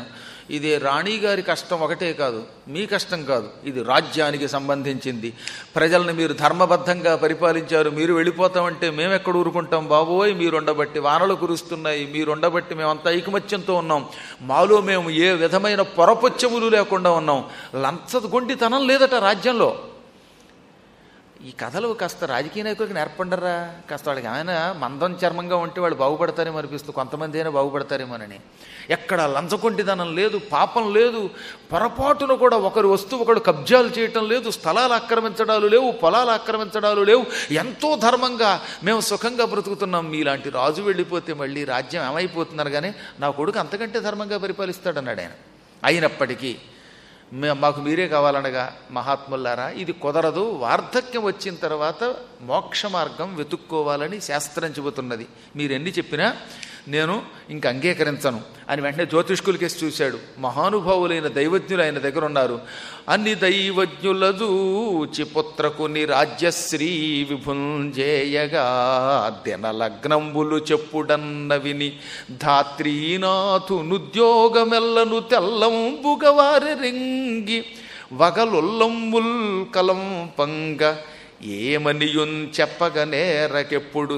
ఇది రాణిగారి కష్టం ఒకటే కాదు మీ కష్టం కాదు ఇది రాజ్యానికి సంబంధించింది ప్రజల్ని మీరు ధర్మబద్ధంగా పరిపాలించారు మీరు వెళ్ళిపోతామంటే మేము ఎక్కడ ఊరుకుంటాం బాబోయ్ మీరు ఉండబట్టి వానలు కురుస్తున్నాయి మీరు ఉండబట్టి మేమంతా ఐకమత్యంతో ఉన్నాం మాలో మేము ఏ విధమైన పొరపొచ్చములు లేకుండా ఉన్నాం లంచగొండితనం లేదట రాజ్యంలో ఈ కథలు కాస్త రాజకీయ నాయకులకు నేర్పండరా కాస్త వాళ్ళకి ఏమైనా మందం చర్మంగా ఉంటే వాళ్ళు బాగుపడతారేమో అనిపిస్తూ కొంతమంది అయినా బాగుపడతారేమోనని ఎక్కడ లంచకొంటిదనం లేదు పాపం లేదు పొరపాటున కూడా ఒకరు వస్తువు ఒకడు కబ్జాలు చేయటం లేదు స్థలాలు ఆక్రమించడాలు లేవు పొలాలు ఆక్రమించడాలు లేవు ఎంతో ధర్మంగా మేము సుఖంగా బ్రతుకుతున్నాం మీలాంటి రాజు వెళ్ళిపోతే మళ్ళీ రాజ్యం ఏమైపోతున్నారు కానీ నా కొడుకు అంతకంటే ధర్మంగా పరిపాలిస్తాడన్నాడు ఆయన అయినప్పటికీ మే- మాకు మీరే కావాలనగా మహాత్ములారా ఇది కుదరదు వార్ధక్యం వచ్చిన తర్వాత మోక్ష మార్గం వెతుక్కోవాలని శాస్త్రం చెబుతున్నది మీరు ఎన్ని చెప్పినా నేను ఇంక అంగీకరించను అని వెంటనే జ్యోతిష్కులకేసి చూశాడు మహానుభావులైన దైవజ్ఞులు ఆయన దగ్గర ఉన్నారు అన్ని దైవజ్ఞుల చూచి పుత్రకుని రాజ్యశ్రీ విభుంజేయగా దినలగ్నంబులు చెప్పుడన్న విని ధాత్రీనాథు నుద్యోగమెల్లను తెల్లంబుగ వారి రింగి వగలొల్లంబుల్ కలంపంగ ఏమనియున్ చెప్పగ నేరకెప్పుడు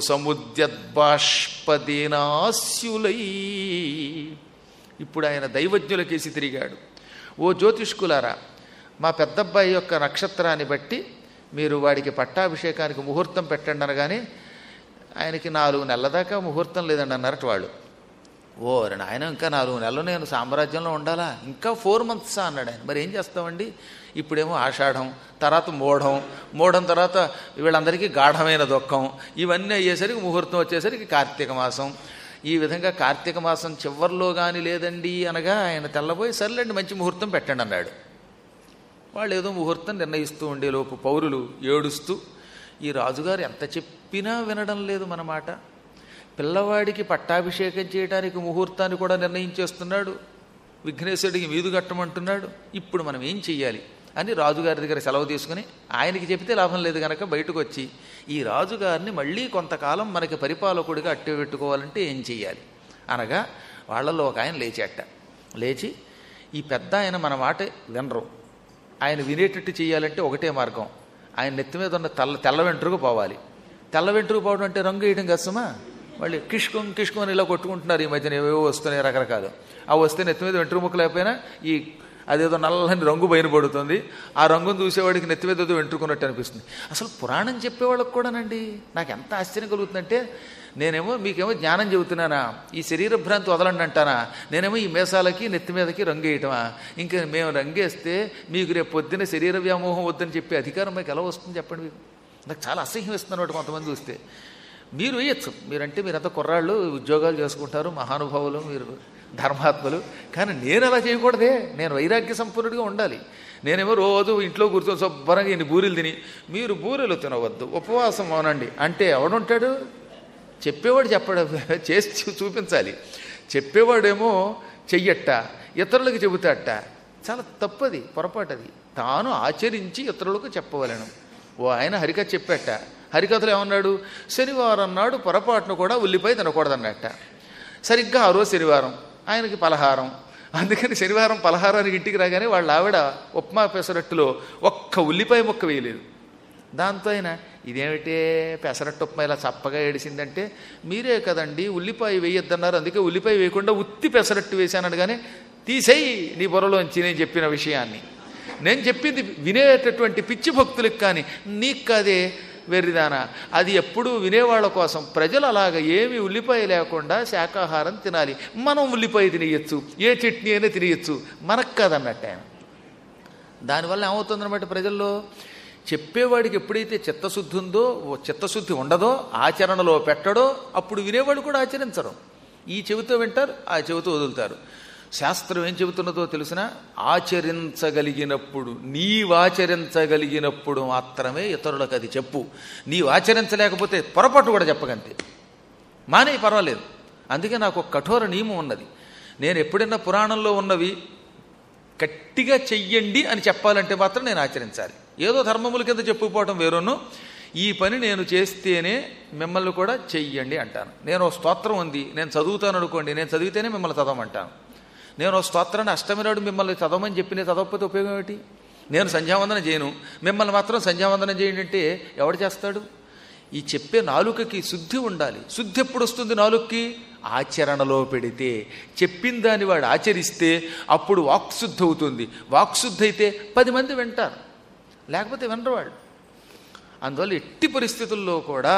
సముద్యద్బాష్పదీనాస్యులై ఇప్పుడు ఆయన దైవజ్ఞులకేసి తిరిగాడు ఓ జ్యోతిష్కులారా మా పెద్దబ్బాయి యొక్క నక్షత్రాన్ని బట్టి మీరు వాడికి పట్టాభిషేకానికి ముహూర్తం పెట్టండి అనగానే ఆయనకి నాలుగు నెలల దాకా ముహూర్తం లేదండి అన్నారట వాళ్ళు ఓ ఆయన ఇంకా నాలుగు నెలలు నేను సామ్రాజ్యంలో ఉండాలా ఇంకా ఫోర్ మంత్సా అన్నాడు ఆయన మరి ఏం చేస్తామండి ఇప్పుడేమో ఆషాఢం తర్వాత మూఢం మూఢం తర్వాత వీళ్ళందరికీ గాఢమైన దుఃఖం ఇవన్నీ అయ్యేసరికి ముహూర్తం వచ్చేసరికి కార్తీక మాసం ఈ విధంగా కార్తీక మాసం చివరిలో కానీ లేదండి అనగా ఆయన తెల్లబోయి సర్లేండి మంచి ముహూర్తం పెట్టండి అన్నాడు వాళ్ళు ఏదో ముహూర్తం నిర్ణయిస్తూ ఉండేలోపు పౌరులు ఏడుస్తూ ఈ రాజుగారు ఎంత చెప్పినా వినడం లేదు మన మాట పిల్లవాడికి పట్టాభిషేకం చేయడానికి ముహూర్తాన్ని కూడా నిర్ణయించేస్తున్నాడు విఘ్నేశ్వరుడికి వీధు కట్టమంటున్నాడు ఇప్పుడు మనం ఏం చెయ్యాలి అని రాజుగారి దగ్గర సెలవు తీసుకుని ఆయనకి చెబితే లాభం లేదు కనుక బయటకు వచ్చి ఈ రాజుగారిని మళ్ళీ కొంతకాలం మనకి పరిపాలకుడిగా అట్టు పెట్టుకోవాలంటే ఏం చెయ్యాలి అనగా వాళ్ళల్లో ఒక ఆయన లేచేట లేచి ఈ పెద్ద ఆయన మన మాట వినరు ఆయన వినేటట్టు చేయాలంటే ఒకటే మార్గం ఆయన నెత్తి మీద ఉన్న తెల్ల తెల్ల వెంట్రుకు పోవాలి తెల్ల వెంట్రుకు పోవడం అంటే రంగు వేయడం కష్టమా మళ్ళీ కిష్కం కిష్కం అని ఇలా కొట్టుకుంటున్నారు ఈ మధ్యన ఏవేవో వస్తున్నాయి రకరకాలు ఆ వస్తే నెత్తి మీద వెంట్రుకు ముక్క లేకపోయినా ఈ అదేదో నల్లని రంగు బయన పడుతుంది ఆ రంగును చూసేవాడికి నెత్తి మీద ఏదో వెంట్రుకున్నట్టు అనిపిస్తుంది అసలు పురాణం చెప్పేవాళ్ళకి కూడానండి నాకు ఎంత ఆశ్చర్యం కలుగుతుందంటే నేనేమో మీకేమో జ్ఞానం చెబుతున్నానా ఈ శరీర భ్రాంతి వదలండి అంటానా నేనేమో ఈ మేసాలకి నెత్తి మీదకి రంగు వేయటమా ఇంకా మేము రంగేస్తే మీకు రేపు పొద్దున్న శరీర వ్యామోహం వద్దని చెప్పే అధికారం మీకు ఎలా వస్తుంది చెప్పండి మీకు నాకు చాలా అసహ్యం ఇస్తున్నమాట కొంతమంది చూస్తే మీరు వేయచ్చు మీరంటే మీరంతా కుర్రాళ్ళు ఉద్యోగాలు చేసుకుంటారు మహానుభావులు మీరు ధర్మాత్మలు కానీ నేను అలా చేయకూడదే నేను వైరాగ్య సంపూర్ణుడిగా ఉండాలి నేనేమో రోజు ఇంట్లో కూర్చొని శుభ్రంగా ఇన్ని బూరెలు తిని మీరు బూరెలు తినవద్దు ఉపవాసం అవునండి అంటే ఎవడుంటాడు చెప్పేవాడు చెప్పడం చేసి చూ- చూపించాలి చెప్పేవాడేమో చెయ్యట్ట ఇతరులకు చెబుతాట చాలా తప్పది పొరపాటది తాను ఆచరించి ఇతరులకు చెప్పవలను ఓ ఆయన హరికథ చెప్పాట హరికథలో ఏమన్నాడు శనివారం నాడు పొరపాటును కూడా ఉల్లిపాయ తినకూడదన్నట్ట సరిగ్గా ఆ రోజు శనివారం ఆయనకి పలహారం అందుకని శనివారం పలహారానికి ఇంటికి రాగానే వాళ్ళ ఆవిడ ఉప్మా పెసరట్టులో ఒక్క ఉల్లిపాయ ముక్క వేయలేదు దాంతో ఆయన ఇదేమిటే పెసరట్టు ఉప్మా ఇలా చప్పగా ఏడిసిందంటే మీరే కదండి ఉల్లిపాయ వేయొద్దన్నారు అందుకే ఉల్లిపాయ వేయకుండా ఉత్తి పెసరట్టు వేశానని కానీ తీసేయి నీ బుర్రలోంచి నేను చెప్పిన విషయాన్ని నేను చెప్పింది వినేటటువంటి పిచ్చి భక్తులకు కానీ నీకు కాదే వెర్రిదానా అది ఎప్పుడూ వినేవాళ్ళ కోసం ప్రజలు అలాగ ఏమి ఉల్లిపాయ లేకుండా శాకాహారం తినాలి మనం ఉల్లిపాయ తినేయచ్చు ఏ చట్నీ అయినా తినేయచ్చు మనకు కాదన్నట్టు ఆయన దానివల్ల ఏమవుతుందన్నమాట ప్రజల్లో చెప్పేవాడికి ఎప్పుడైతే చిత్తశుద్ధి ఉందో ఓ చిత్తశుద్ధి ఉండదో ఆచరణలో పెట్టడో అప్పుడు వినేవాడు కూడా ఆచరించరు ఈ చెవితో వింటారు ఆ చెవితో వదులుతారు శాస్త్రం ఏం చెబుతున్నదో తెలిసిన ఆచరించగలిగినప్పుడు నీవాచరించగలిగినప్పుడు మాత్రమే ఇతరులకు అది చెప్పు నీవు ఆచరించలేకపోతే పొరపాటు కూడా చెప్పగంతే మానే పర్వాలేదు అందుకే నాకు ఒక కఠోర నియమం ఉన్నది నేను ఎప్పుడైనా పురాణంలో ఉన్నవి గట్టిగా చెయ్యండి అని చెప్పాలంటే మాత్రం నేను ఆచరించాలి ఏదో ధర్మముల కింద చెప్పుకోవటం వేరును ఈ పని నేను చేస్తేనే మిమ్మల్ని కూడా చెయ్యండి అంటాను నేను ఓ స్తోత్రం ఉంది నేను చదువుతాను అనుకోండి నేను చదివితేనే మిమ్మల్ని చదవమంటాను నేను ఓ స్తోత్రాన్ని అష్టమి నాడు మిమ్మల్ని చదవమని చెప్పి నేను చదవకపోతే ఉపయోగం ఏమిటి నేను సంధ్యావందనం చేయను మిమ్మల్ని మాత్రం సంధ్యావందనం చేయండి అంటే ఎవడు చేస్తాడు ఈ చెప్పే నాలుకకి శుద్ధి ఉండాలి శుద్ధి ఎప్పుడు వస్తుంది నాలుకకి ఆచరణలో పెడితే చెప్పిన దాన్ని వాడు ఆచరిస్తే అప్పుడు వాక్శుద్ధి అవుతుంది వాక్శుద్ధి అయితే పది మంది వింటారు లేకపోతే వినరు వాళ్ళు అందువల్ల ఎట్టి పరిస్థితుల్లో కూడా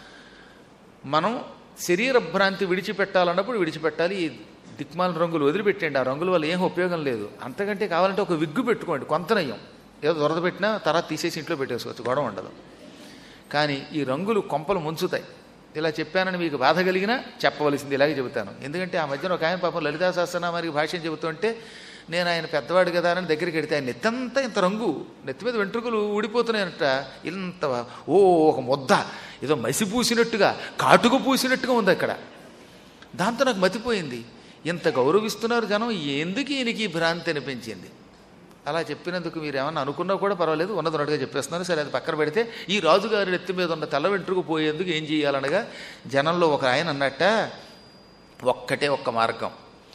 మనం శరీర భ్రాంతి విడిచిపెట్టాలన్నప్పుడు విడిచిపెట్టాలి ఈ దిక్మాల రంగులు వదిలిపెట్టండి ఆ రంగుల వల్ల ఏం ఉపయోగం లేదు అంతకంటే కావాలంటే ఒక విగ్గు పెట్టుకోండి కొంత నయ్యం ఏదో దొరద పెట్టినా తర్వాత తీసేసి ఇంట్లో పెట్టేసుకోవచ్చు గొడవ ఉండదు కానీ ఈ రంగులు కొంపలు ముంచుతాయి ఇలా చెప్పానని మీకు బాధ కలిగినా చెప్పవలసింది ఇలాగే చెబుతాను ఎందుకంటే ఆ మధ్యన ఒక ఆయన పాపం లలితా సహస్రనామానికి భాష్యం చెబుతుంటే నేను ఆయన పెద్దవాడు కదా అని దగ్గరికి వెడితే ఆయన నెత్తంతా ఇంత రంగు నెత్తి మీద వెంట్రుకలు ఊడిపోతున్నాయనట ఇంత ఓ ఒక ముద్ద ఏదో మసి పూసినట్టుగా కాటుకు పూసినట్టుగా ఉంది అక్కడ దాంతో నాకు మతిపోయింది ఇంత గౌరవిస్తున్నారు జనం ఎందుకు ఈయనకి ఈ భ్రాంతి అనిపించింది అలా చెప్పినందుకు మీరు ఏమన్నా అనుకున్నా కూడా పర్వాలేదు ఉన్నది ఉన్నట్టుగా చెప్పేస్తున్నారు సరే అది పక్కన పెడితే ఈ రాజుగారి ఎత్తి మీద ఉన్న తల వెంట్రుకు పోయేందుకు ఏం చేయాలనగా జనంలో ఒక ఆయన అన్నట్ట ఒక్కటే ఒక్క మార్గం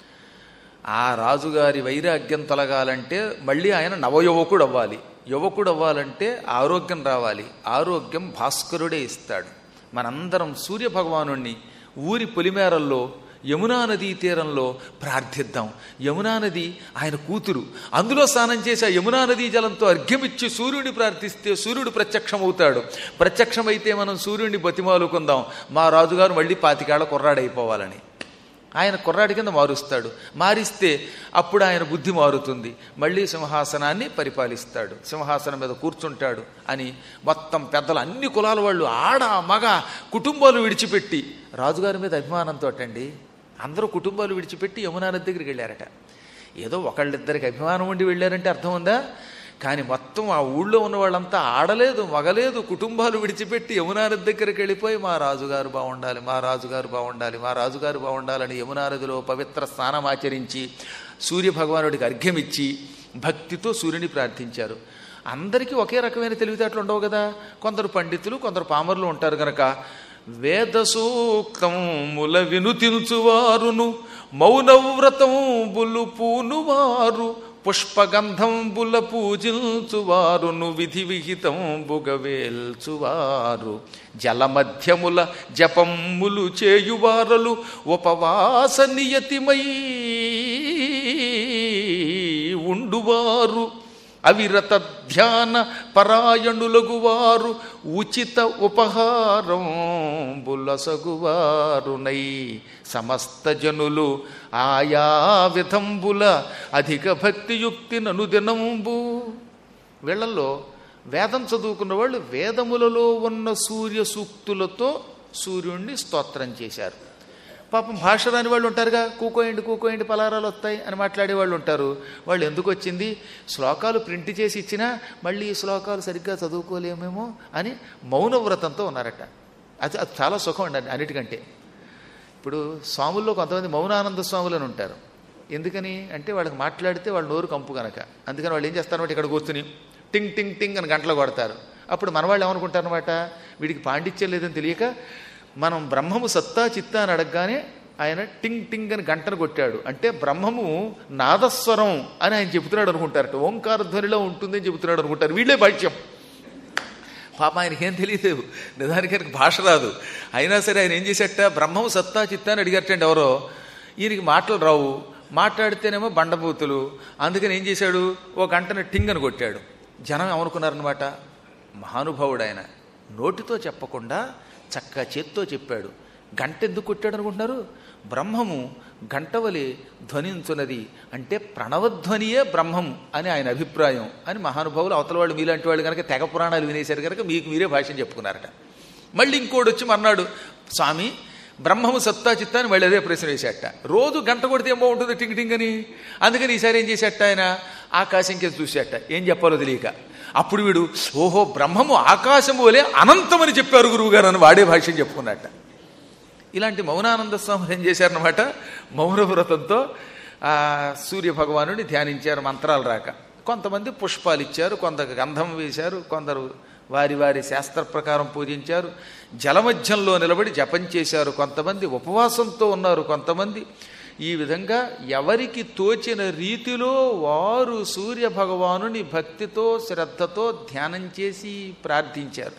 ఆ రాజుగారి వైరాగ్యం తొలగాలంటే మళ్ళీ ఆయన నవయువకుడు అవ్వాలి యువకుడు అవ్వాలంటే ఆరోగ్యం రావాలి ఆరోగ్యం భాస్కరుడే ఇస్తాడు మనందరం సూర్య భగవానుణ్ణి ఊరి పొలిమేరల్లో యమునా నదీ తీరంలో ప్రార్థిద్దాం యమునా నది ఆయన కూతురు అందులో స్నానం చేసి ఆ యమునా నదీ జలంతో అర్ఘ్యమిచ్చి సూర్యుడిని ప్రార్థిస్తే సూర్యుడు ప్రత్యక్షమవుతాడు ప్రత్యక్షమైతే మనం సూర్యుడిని బతిమాలుకుందాం మా రాజుగారు మళ్ళీ పాతికేళ్ల కుర్రాడైపోవాలని ఆయన కుర్రాడి కింద మారుస్తాడు మారిస్తే అప్పుడు ఆయన బుద్ధి మారుతుంది మళ్ళీ సింహాసనాన్ని పరిపాలిస్తాడు సింహాసనం మీద కూర్చుంటాడు అని మొత్తం పెద్దలు అన్ని కులాల వాళ్ళు ఆడ మగ కుటుంబాలు విడిచిపెట్టి రాజుగారి మీద అభిమానంతో అండి అందరూ కుటుంబాలు విడిచిపెట్టి యమునా నది దగ్గరికి వెళ్ళారట ఏదో ఒకళ్ళిద్దరికి అభిమానం ఉండి వెళ్ళారంటే అర్థం ఉందా కానీ మొత్తం ఆ ఊళ్ళో ఉన్న వాళ్ళంతా ఆడలేదు మగలేదు కుటుంబాలు విడిచిపెట్టి యమునా నది దగ్గరికి వెళ్ళిపోయి మా రాజుగారు బాగుండాలి మా రాజుగారు బాగుండాలి మా రాజుగారు బాగుండాలని యమునా నదిలో పవిత్ర స్నానం ఆచరించి సూర్య భగవానుడికి అర్ఘ్యమిచ్చి భక్తితో సూర్యుని ప్రార్థించారు అందరికీ ఒకే రకమైన తెలివితేటలు ఉండవు కదా కొందరు పండితులు కొందరు పామరులు ఉంటారు గనక వేద సూక్తముల వినుతించువారును మౌనవ్రతంబులు పూనువారు పుష్పగంధంబుల పూజించువారును విధి విహితంబుగవేల్చువారు జలమధ్యముల జపమ్ములు చేయువారలు ఉపవాస నియతిమై ఉండువారు అవిరత ధ్యాన పరాయణులగువారు ఉచిత ఉపహారం బులసగువారునై సమస్త జనులు ఆయా విధంబుల అధిక భక్తియుక్తి ననుదినంబు వీళ్ళల్లో వేదం చదువుకున్న వాళ్ళు వేదములలో ఉన్న సూర్య సూక్తులతో సూర్యుణ్ణి స్తోత్రం చేశారు పాపం భాష రాని వాళ్ళు ఉంటారుగా కూకోయండి కూకోయండి పలారాలు వస్తాయి అని మాట్లాడే వాళ్ళు ఉంటారు వాళ్ళు ఎందుకు వచ్చింది శ్లోకాలు ప్రింట్ చేసి ఇచ్చినా మళ్ళీ ఈ శ్లోకాలు సరిగ్గా చదువుకోలేమేమో అని మౌనవ్రతంతో ఉన్నారట అది అది చాలా సుఖం అండి అన్నిటికంటే ఇప్పుడు స్వాముల్లో కొంతమంది మౌనానంద స్వాములు అని ఉంటారు ఎందుకని అంటే వాళ్ళకి మాట్లాడితే వాళ్ళ నోరు కంపు కనుక అందుకని వాళ్ళు ఏం చేస్తారంటే ఇక్కడ కూర్చుని టింగ్ టింగ్ టింగ్ అని గంటలు కొడతారు అప్పుడు మన వాళ్ళు ఏమనుకుంటారనమాట వీడికి పాండిత్యం లేదని తెలియక మనం బ్రహ్మము సత్తా చిత్తా అని అడగగానే ఆయన టింగ్ టింగ్ అని గంటను కొట్టాడు అంటే బ్రహ్మము నాదస్వరం అని ఆయన చెబుతున్నాడు అనుకుంటారట ఓంకార ధ్వనిలో ఉంటుందని చెబుతున్నాడు అనుకుంటారు వీళ్ళే భాష్యం పాప ఆయనకి ఏం తెలియదు నిజానికి ఆయనకు భాష రాదు అయినా సరే ఆయన ఏం చేసేట బ్రహ్మము సత్తా చిత్తా అని అడిగారటండి ఎవరో ఈయనకి మాటలు రావు మాట్లాడితేనేమో బండబూతులు అందుకని ఏం చేశాడు ఓ గంటని టింగ్ అని కొట్టాడు జనం ఏమనుకున్నారనమాట మహానుభావుడు ఆయన నోటితో చెప్పకుండా చక్కగా చేత్తో చెప్పాడు గంట ఎందుకు కొట్టాడు అనుకుంటున్నారు బ్రహ్మము గంటవలి ధ్వనించున్నది అంటే ప్రణవధ్వనియే బ్రహ్మం అని ఆయన అభిప్రాయం అని మహానుభావులు అవతల వాళ్ళు మీలాంటి వాళ్ళు కనుక తెగ పురాణాలు వినేశారు కనుక మీకు మీరే భాష్యం చెప్పుకున్నారట మళ్ళీ ఇంకోటి వచ్చి మర్నాడు స్వామి బ్రహ్మము సత్తా చిత్తా అని మళ్ళీ అదే ప్రశ్న వేసేట రోజు గంట కొడితే ఏం బాగుంటుంది టింగ్ టింగ్ అని అందుకని ఈసారి ఏం చేసేట ఆయన ఆకాశం కింద చూసేట ఏం చెప్పాలో తెలియక అప్పుడు వీడు ఓహో బ్రహ్మము ఆకాశము వలె అనంతమని చెప్పారు గురువుగారు అని వాడే భాష్యం చెప్పుకున్నట్ట ఇలాంటి మౌనానంద స్వామి ఏం చేశారనమాట మౌనవ్రతంతో ఆ సూర్య భగవానుని ధ్యానించారు మంత్రాలు రాక కొంతమంది పుష్పాలు ఇచ్చారు కొందరు గంధం వేశారు కొందరు వారి వారి శాస్త్ర ప్రకారం పూజించారు జలమధ్యంలో నిలబడి జపం చేశారు కొంతమంది ఉపవాసంతో ఉన్నారు కొంతమంది ఈ విధంగా ఎవరికి తోచిన రీతిలో వారు సూర్య భగవానుని భక్తితో శ్రద్ధతో ధ్యానం చేసి ప్రార్థించారు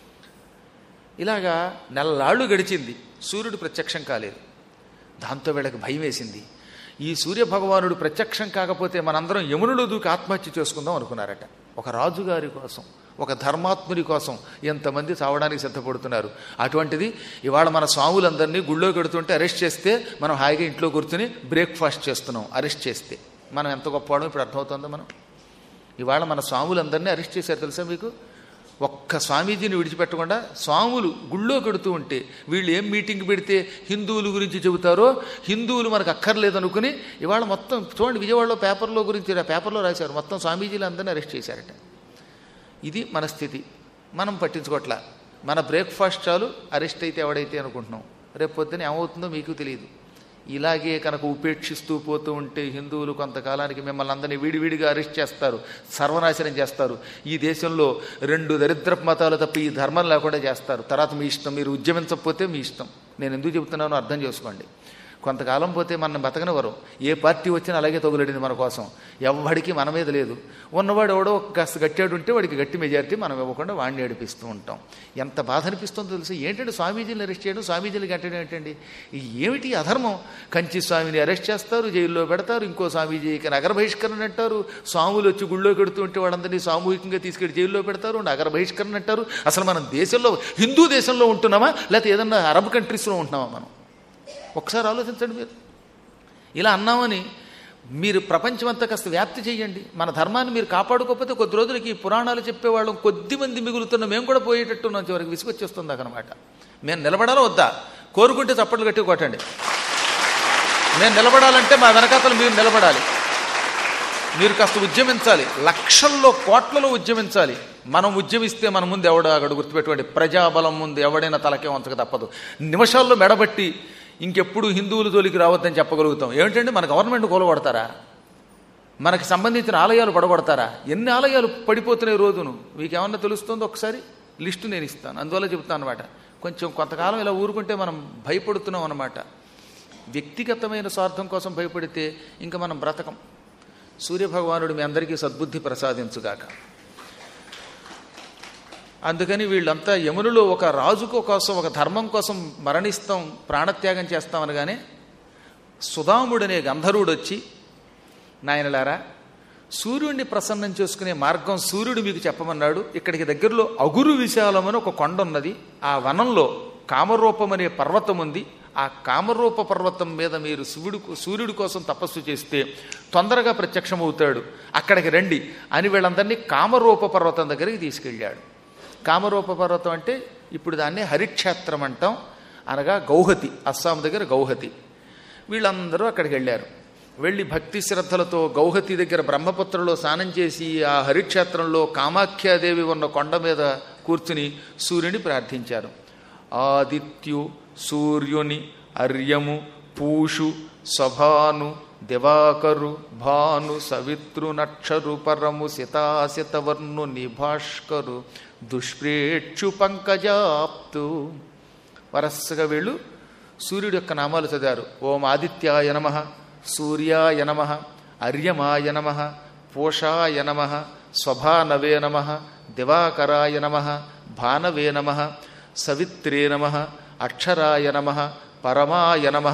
ఇలాగా నెలలాళ్ళు గడిచింది సూర్యుడు ప్రత్యక్షం కాలేదు దాంతో వీళ్ళకి భయం వేసింది ఈ సూర్య భగవానుడు ప్రత్యక్షం కాకపోతే మనందరం యమునులో దూకి ఆత్మహత్య చేసుకుందాం అనుకున్నారట ఒక రాజుగారి కోసం ఒక ధర్మాత్ముని కోసం ఎంతమంది చావడానికి సిద్ధపడుతున్నారు అటువంటిది ఇవాళ మన స్వాములందరినీ గుళ్ళో కడుతుంటే అరెస్ట్ చేస్తే మనం హాయిగా ఇంట్లో కూర్చుని బ్రేక్ఫాస్ట్ చేస్తున్నాం అరెస్ట్ చేస్తే మనం ఎంత గొప్పవాడో ఇప్పుడు అర్థమవుతుందో మనం ఇవాళ మన స్వాములందరినీ అరెస్ట్ చేశారు తెలుసా మీకు ఒక్క స్వామీజీని విడిచిపెట్టకుండా స్వాములు గుళ్ళో కడుతూ ఉంటే వీళ్ళు ఏం మీటింగ్ పెడితే హిందువుల గురించి చెబుతారో హిందువులు మనకు అక్కర్లేదు అనుకుని ఇవాళ మొత్తం చూడండి విజయవాడలో పేపర్లో గురించి ఆ పేపర్లో రాశారు మొత్తం స్వామీజీలు అందరినీ అరెస్ట్ చేశారట ఇది మన స్థితి మనం పట్టించుకోవట్లా మన బ్రేక్ఫాస్ట్ చాలు అరెస్ట్ అయితే ఎవడైతే అనుకుంటున్నాం రేపు పొద్దున ఏమవుతుందో మీకు తెలియదు ఇలాగే కనుక ఉపేక్షిస్తూ పోతూ ఉంటే హిందువులు కొంతకాలానికి మిమ్మల్ని అందరినీ విడివిడిగా అరెస్ట్ చేస్తారు సర్వనాశనం చేస్తారు ఈ దేశంలో రెండు దరిద్ర మతాలు తప్ప ఈ ధర్మం లేకుండా చేస్తారు తర్వాత మీ ఇష్టం మీరు ఉద్యమించకపోతే మీ ఇష్టం నేను ఎందుకు చెబుతున్నానో అర్థం చేసుకోండి కొంతకాలం పోతే మనం బతకనివ్వరు ఏ పార్టీ వచ్చినా అలాగే తగులడింది మన కోసం ఎవ్వడికి మన మీద లేదు ఉన్నవాడు ఎవడో కాస్త గట్టాడు ఉంటే వాడికి గట్టి మెజారిటీ మనం ఇవ్వకుండా వాడిని ఏడిపిస్తూ ఉంటాం ఎంత బాధ అనిపిస్తుందో తెలుసు ఏంటంటే స్వామీజీని అరెస్ట్ చేయడం స్వామీజీని గట్టడం ఏంటండి ఈ ఏమిటి ఈ అధర్మం కంచి స్వామిని అరెస్ట్ చేస్తారు జైల్లో పెడతారు ఇంకో స్వామీజీకి నగర బహిష్కరణ అంటారు స్వాములు వచ్చి గుళ్ళో పెడుతూ ఉంటే వాళ్ళందరినీ సామూహికంగా తీసుకెళ్లి జైల్లో పెడతారు నగర బహిష్కరణ అంటారు అసలు మనం దేశంలో హిందూ దేశంలో ఉంటున్నామా లేకపోతే ఏదన్నా అరబ్ కంట్రీస్లో ఉంటున్నామా మనం ఒకసారి ఆలోచించండి మీరు ఇలా అన్నామని మీరు ప్రపంచమంతా కాస్త వ్యాప్తి చేయండి మన ధర్మాన్ని మీరు కాపాడుకోకపోతే కొద్ది రోజులకి ఈ పురాణాలు చెప్పేవాళ్ళం కొద్ది మంది మిగులుతున్న మేము కూడా పోయేటట్టున్నాం చివరికి విసుగొచ్చేస్తుంది అనమాట మేము నిలబడాలో వద్దా కోరుకుంటే చప్పట్లు గట్టి కొట్టండి మేము నిలబడాలంటే మా వెనకాతలు మీరు నిలబడాలి మీరు కాస్త ఉద్యమించాలి లక్షల్లో కోట్లలో ఉద్యమించాలి మనం ఉద్యమిస్తే మన ముందు ఎవడ అక్కడ గుర్తుపెట్టుకోండి ప్రజాబలం ముందు ఎవడైనా తలకే వంచక తప్పదు నిమిషాల్లో మెడబట్టి ఇంకెప్పుడు హిందువుల జోలికి రావద్దని చెప్పగలుగుతాం ఏమిటంటే మన గవర్నమెంట్ కూలగొడతారా మనకి సంబంధించిన ఆలయాలు పడగొడతారా ఎన్ని ఆలయాలు పడిపోతున్నాయి రోజును మీకేమన్నా తెలుస్తుందో ఒకసారి లిస్టు నేను ఇస్తాను అందువల్ల చెబుతాను అనమాట కొంచెం కొంతకాలం ఇలా ఊరుకుంటే మనం భయపడుతున్నాం అనమాట వ్యక్తిగతమైన స్వార్థం కోసం భయపడితే ఇంకా మనం బ్రతకం సూర్యభగవానుడు మీ అందరికీ సద్బుద్ధి ప్రసాదించుగాక అందుకని వీళ్ళంతా యమునులు ఒక రాజుకు కోసం ఒక ధర్మం కోసం మరణిస్తాం ప్రాణత్యాగం చేస్తాం అనగానే సుధాముడనే గంధర్వుడు వచ్చి నాయనలారా సూర్యుడిని ప్రసన్నం చేసుకునే మార్గం సూర్యుడు మీకు చెప్పమన్నాడు ఇక్కడికి దగ్గరలో అగురు విశాలమని ఒక కొండ ఉన్నది ఆ వనంలో కామరూపం అనే పర్వతం ఉంది ఆ కామరూప పర్వతం మీద మీరు శివుడు సూర్యుడి కోసం తపస్సు చేస్తే తొందరగా ప్రత్యక్షమవుతాడు అక్కడికి రండి అని వీళ్ళందరినీ కామరూప పర్వతం దగ్గరికి తీసుకెళ్ళాడు కామరూప పర్వతం అంటే ఇప్పుడు దాన్ని హరిక్షేత్రం అంటాం అనగా గౌహతి అస్సాం దగ్గర గౌహతి వీళ్ళందరూ అక్కడికి వెళ్ళారు వెళ్ళి భక్తి శ్రద్ధలతో గౌహతి దగ్గర బ్రహ్మపుత్రలో స్నానం చేసి ఆ హరిక్షేత్రంలో కామాఖ్యాదేవి ఉన్న కొండ మీద కూర్చుని సూర్యుని ప్రార్థించారు ఆదిత్యు సూర్యుని అర్యము పూషు సభాను దివాకరు భాను సవిత్రు నక్షరు పరము సితాసితవర్ణు నిభాష్కరు దుష్ప్రేక్షు పంకజాప్తు వరసగా వీళ్ళు సూర్యుడి యొక్క నామాలు చదివారు ఓం ఆదిత్యాయ నమ సూర్యాయ నమ అర్యమాయ నమ పూషాయ నమ స్వభానవే నమ దివాకరాయ నమ భానవే నమ సవిత్రే నమ అక్షరాయ నమ పరమాయ నమ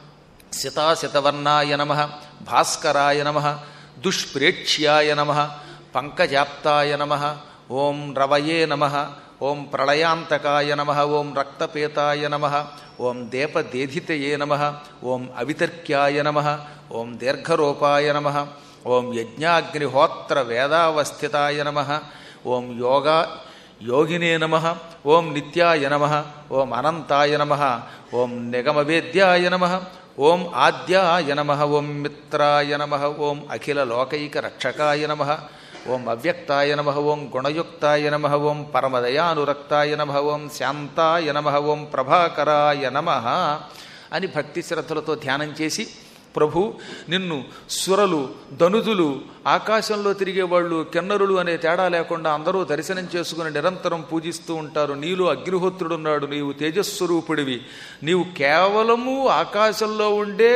సితాసితవర్ణాయ నమ భాస్కరాయ నమ దుష్ప్రేక్ష్యాయ నమ పంకజాప్తాయ నమ ఓం రవయే నమ ఓం ప్రళయాంతకాయ నమ ఓం రక్తపేతాయ నమ ఓం దేపదేధితయే నమ ఓం అవితర్క్యాయ నమ ఓం దీర్ఘరూపాయ నమ ఓం యజ్ఞాగ్నిహోత్ర వేదావస్థితాయ నమ ఓం యోగా యోగినే నమ ఓం నిత్యాయ నమ ఓం అనంతాయ నమ ఓం నిగమవేద్యాయ నమ ఓం ఆద్యాయ నమ ఓం మిత్రాయ నమ ఓం అఖిల లోకైక రక్షకాయ నమ ఓం అవ్యక్తాయ నమ ఓం గుణయుక్తాయ నమ ఓం పరమదయానురక్తాయ నమ ఓం శాంతాయ నమ ఓం ప్రభాకరాయ నమ అని భక్తి శ్రద్ధలతో ధ్యానం చేసి ప్రభు నిన్ను సురలు ధనుజులు ఆకాశంలో తిరిగేవాళ్ళు కిన్నరులు అనే తేడా లేకుండా అందరూ దర్శనం చేసుకుని నిరంతరం పూజిస్తూ ఉంటారు నీలో అగ్నిహోత్రుడున్నాడు నీవు తేజస్వరూపుడివి నీవు కేవలము ఆకాశంలో ఉండే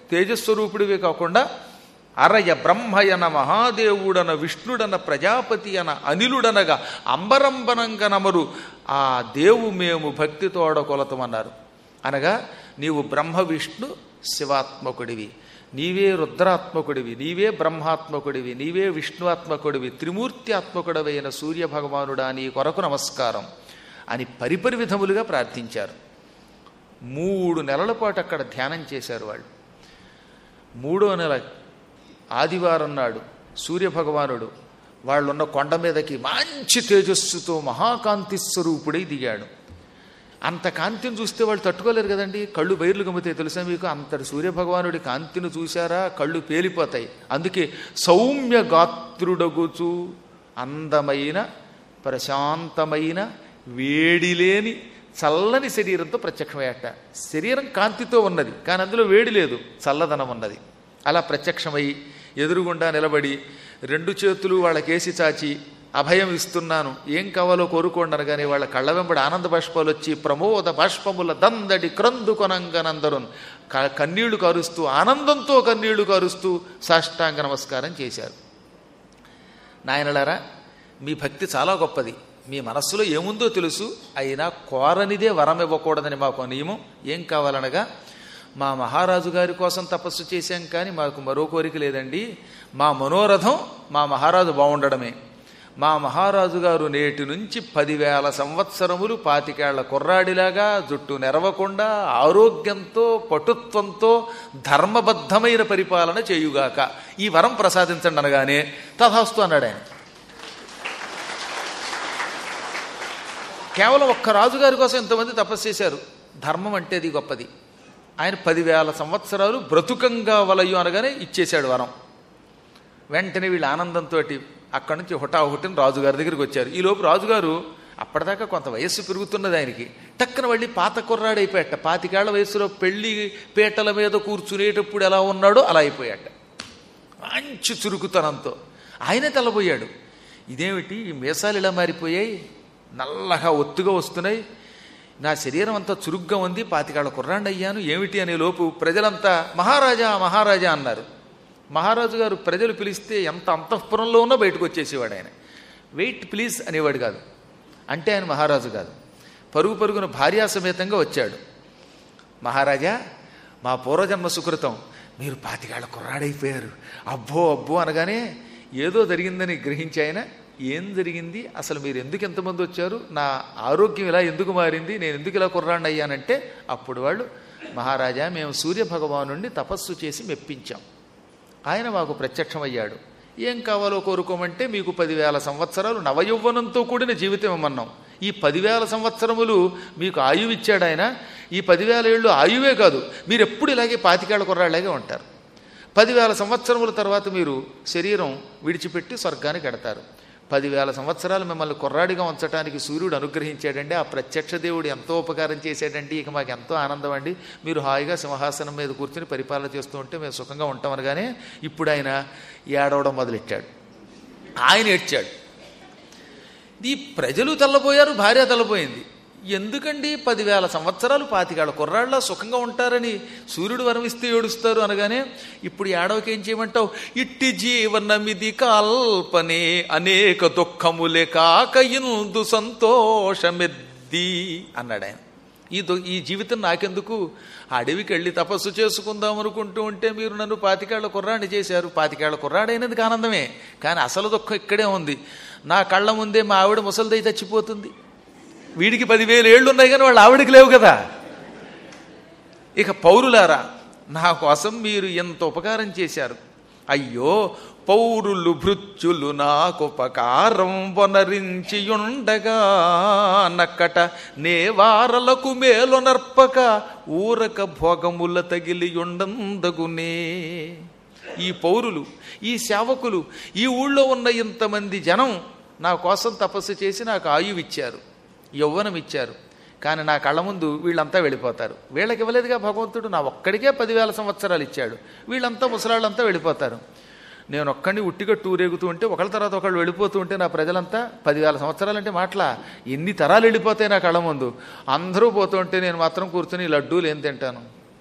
తేజస్వరూపుడివే కాకుండా అరయ బ్రహ్మయన మహాదేవుడన విష్ణుడన ప్రజాపతి అన అనిలుడనగా అంబరంబనంగనమరు ఆ దేవు మేము భక్తితోడ కొలతమన్నారు అనగా నీవు బ్రహ్మ విష్ణు శివాత్మకుడివి నీవే రుద్రాత్మకుడివి నీవే బ్రహ్మాత్మకుడివి నీవే విష్ణువాత్మకుడివి త్రిమూర్తి ఆత్మకుడవైన సూర్య భగవానుడా నీ కొరకు నమస్కారం అని పరిపరి విధములుగా ప్రార్థించారు మూడు నెలల పాటు అక్కడ ధ్యానం చేశారు వాళ్ళు మూడో నెల ఆదివారం నాడు సూర్యభగవానుడు వాళ్ళున్న కొండ మీదకి మంచి తేజస్సుతో మహాకాంతి స్వరూపుడై దిగాడు అంత కాంతిని చూస్తే వాళ్ళు తట్టుకోలేరు కదండి కళ్ళు బయర్లు గమ్ముతాయి తెలుసా మీకు అంతటి సూర్యభగవానుడి కాంతిని చూశారా కళ్ళు పేలిపోతాయి అందుకే సౌమ్య గాత్రుడగుచు అందమైన ప్రశాంతమైన వేడిలేని చల్లని శరీరంతో ప్రత్యక్షమయ్యాట శరీరం కాంతితో ఉన్నది కానీ అందులో వేడి లేదు చల్లదనం ఉన్నది అలా ప్రత్యక్షమై ఎదురుగుండా నిలబడి రెండు చేతులు వాళ్ళకేసి చాచి అభయం ఇస్తున్నాను ఏం కావాలో కోరుకోండి అనగానే వాళ్ళ కళ్ళ వెంబడి ఆనంద బాష్పాలు వచ్చి ప్రమోద బాష్పముల దందడి క్రందు కొనంగనందరు కన్నీళ్లు కారుస్తూ ఆనందంతో కన్నీళ్లు కారుస్తూ సాష్టాంగ నమస్కారం చేశారు నాయనలారా మీ భక్తి చాలా గొప్పది మీ మనస్సులో ఏముందో తెలుసు అయినా కోరనిదే వరం ఇవ్వకూడదని మాకు నియమం ఏం కావాలనగా మా మహారాజు గారి కోసం తపస్సు చేశాం కానీ మాకు మరో కోరిక లేదండి మా మనోరథం మా మహారాజు బాగుండడమే మా మహారాజు గారు నేటి నుంచి పదివేల సంవత్సరములు పాతికేళ్ల కుర్రాడిలాగా జుట్టు నెరవకుండా ఆరోగ్యంతో పటుత్వంతో ధర్మబద్ధమైన పరిపాలన చేయుగాక ఈ వరం ప్రసాదించండి అనగానే తథాస్తు అన్నాడు ఆయన కేవలం ఒక్క రాజుగారి కోసం ఎంతమంది తపస్సు చేశారు ధర్మం అంటే అది గొప్పది ఆయన పదివేల సంవత్సరాలు బ్రతుకంగా వలయు అనగానే ఇచ్చేశాడు వరం వెంటనే వీళ్ళు ఆనందంతో అక్కడి నుంచి హుటాహుటిన రాజుగారి దగ్గరికి వచ్చారు ఈలోపు రాజుగారు అప్పటిదాకా కొంత వయస్సు పెరుగుతున్నది ఆయనకి టక్కన వెళ్ళి పాత కుర్రాడైపోయాట పాతికేళ్ల వయసులో పెళ్లి పీటల మీద కూర్చునేటప్పుడు ఎలా ఉన్నాడో అలా అయిపోయాట మంచి చురుకుతనంతో ఆయనే తెల్లబోయాడు ఇదేమిటి ఈ మీసాలు ఇలా మారిపోయాయి నల్లగా ఒత్తుగా వస్తున్నాయి నా శరీరం అంతా చురుగ్గా ఉంది పాతికాళ్ళ కుర్రాండి అయ్యాను ఏమిటి అనే లోపు ప్రజలంతా మహారాజా మహారాజా అన్నారు మహారాజు గారు ప్రజలు పిలిస్తే ఎంత అంతఃపురంలో ఉన్నా బయటకు వచ్చేసేవాడు ఆయన వెయిట్ ప్లీజ్ అనేవాడు కాదు అంటే ఆయన మహారాజు కాదు పరుగు పరుగున భార్యాసమేతంగా వచ్చాడు మహారాజా మా పూర్వజన్మ సుకృతం మీరు పాతికాళ్ళ కుర్రాడైపోయారు అబ్బో అబ్బో అనగానే ఏదో జరిగిందని గ్రహించి ఆయన ఏం జరిగింది అసలు మీరు ఎందుకు ఎంతమంది వచ్చారు నా ఆరోగ్యం ఇలా ఎందుకు మారింది నేను ఎందుకు ఇలా కుర్రాండి అయ్యానంటే అప్పుడు వాళ్ళు మహారాజా మేము సూర్య భగవానుండి తపస్సు చేసి మెప్పించాం ఆయన మాకు ప్రత్యక్షమయ్యాడు ఏం కావాలో కోరుకోమంటే మీకు పదివేల సంవత్సరాలు నవయౌవనంతో కూడిన జీవితం ఇమ్మన్నాం ఈ పదివేల సంవత్సరములు మీకు ఆయువు ఇచ్చాడు ఆయన ఈ పదివేల ఏళ్ళు ఆయువే కాదు మీరు ఎప్పుడు ఇలాగే పాతికేళ్ల కుర్రాళ్ళలాగే ఉంటారు పదివేల సంవత్సరముల తర్వాత మీరు శరీరం విడిచిపెట్టి స్వర్గానికి ఎడతారు పదివేల సంవత్సరాలు మిమ్మల్ని కుర్రాడిగా ఉంచడానికి సూర్యుడు అనుగ్రహించాడండి ఆ ప్రత్యక్ష దేవుడు ఎంతో ఉపకారం చేశాడండి ఇక మాకు ఎంతో ఆనందం అండి మీరు హాయిగా సింహాసనం మీద కూర్చుని పరిపాలన చేస్తూ ఉంటే మేము సుఖంగా ఉంటాం అనగానే ఇప్పుడు ఆయన ఏడవడం మొదలెట్టాడు ఆయన ఏడ్చాడు ఈ ప్రజలు తెల్లబోయారు భార్య తెల్లబోయింది ఎందుకండి పదివేల సంవత్సరాలు పాతికాళ్ళ కుర్రాళ్ళ సుఖంగా ఉంటారని సూర్యుడు వరమిస్తే ఏడుస్తారు అనగానే ఇప్పుడు ఏడవకి ఏం చేయమంటావు ఇట్టి జీవనమిది కల్పనే అనేక దుఃఖములే కాక ఇందు సంతోషమెద్ది అన్నాడు ఆయన ఈ దు ఈ జీవితం నాకెందుకు అడవికి వెళ్ళి తపస్సు చేసుకుందాం అనుకుంటూ ఉంటే మీరు నన్ను పాతికేళ్ల కుర్రాడిని చేశారు పాతికేళ్ల కుర్రాడైనది ఆనందమే కానీ అసలు దుఃఖం ఇక్కడే ఉంది నా కళ్ళ ముందే మా ఆవిడ ముసలిదై చచ్చిపోతుంది వీడికి పదివేలు ఏళ్ళు ఉన్నాయి కానీ వాళ్ళు ఆవిడికి లేవు కదా ఇక పౌరులారా నా కోసం మీరు ఎంత ఉపకారం చేశారు అయ్యో పౌరులు భృత్యులు నాకుపకారం వనరించి ఉండగా నక్కట నేవారలకు మేలు నర్పక ఊరక భోగముల తగిలి ఉండందగునే ఈ పౌరులు ఈ సేవకులు ఈ ఊళ్ళో ఉన్న ఇంతమంది జనం నా కోసం తపస్సు చేసి నాకు ఆయువు ఇచ్చారు యౌవనం ఇచ్చారు కానీ నా కళ్ళ ముందు వీళ్ళంతా వెళ్ళిపోతారు వీళ్ళకి ఇవ్వలేదుగా భగవంతుడు నా ఒక్కడికే పదివేల సంవత్సరాలు ఇచ్చాడు వీళ్ళంతా ముసలాళ్ళంతా వెళ్ళిపోతారు నేను ఒక్కడిని ఉట్టిగా టూరేగుతూ ఉంటే ఒకళ్ళ తర్వాత ఒకళ్ళు వెళ్ళిపోతూ ఉంటే నా ప్రజలంతా పదివేల సంవత్సరాలు అంటే మాటలా ఎన్ని తరాలు వెళ్ళిపోతాయి నా కళ్ళ ముందు అందరూ పోతూ ఉంటే నేను మాత్రం కూర్చొని లడ్డూలు ఏం తింటాను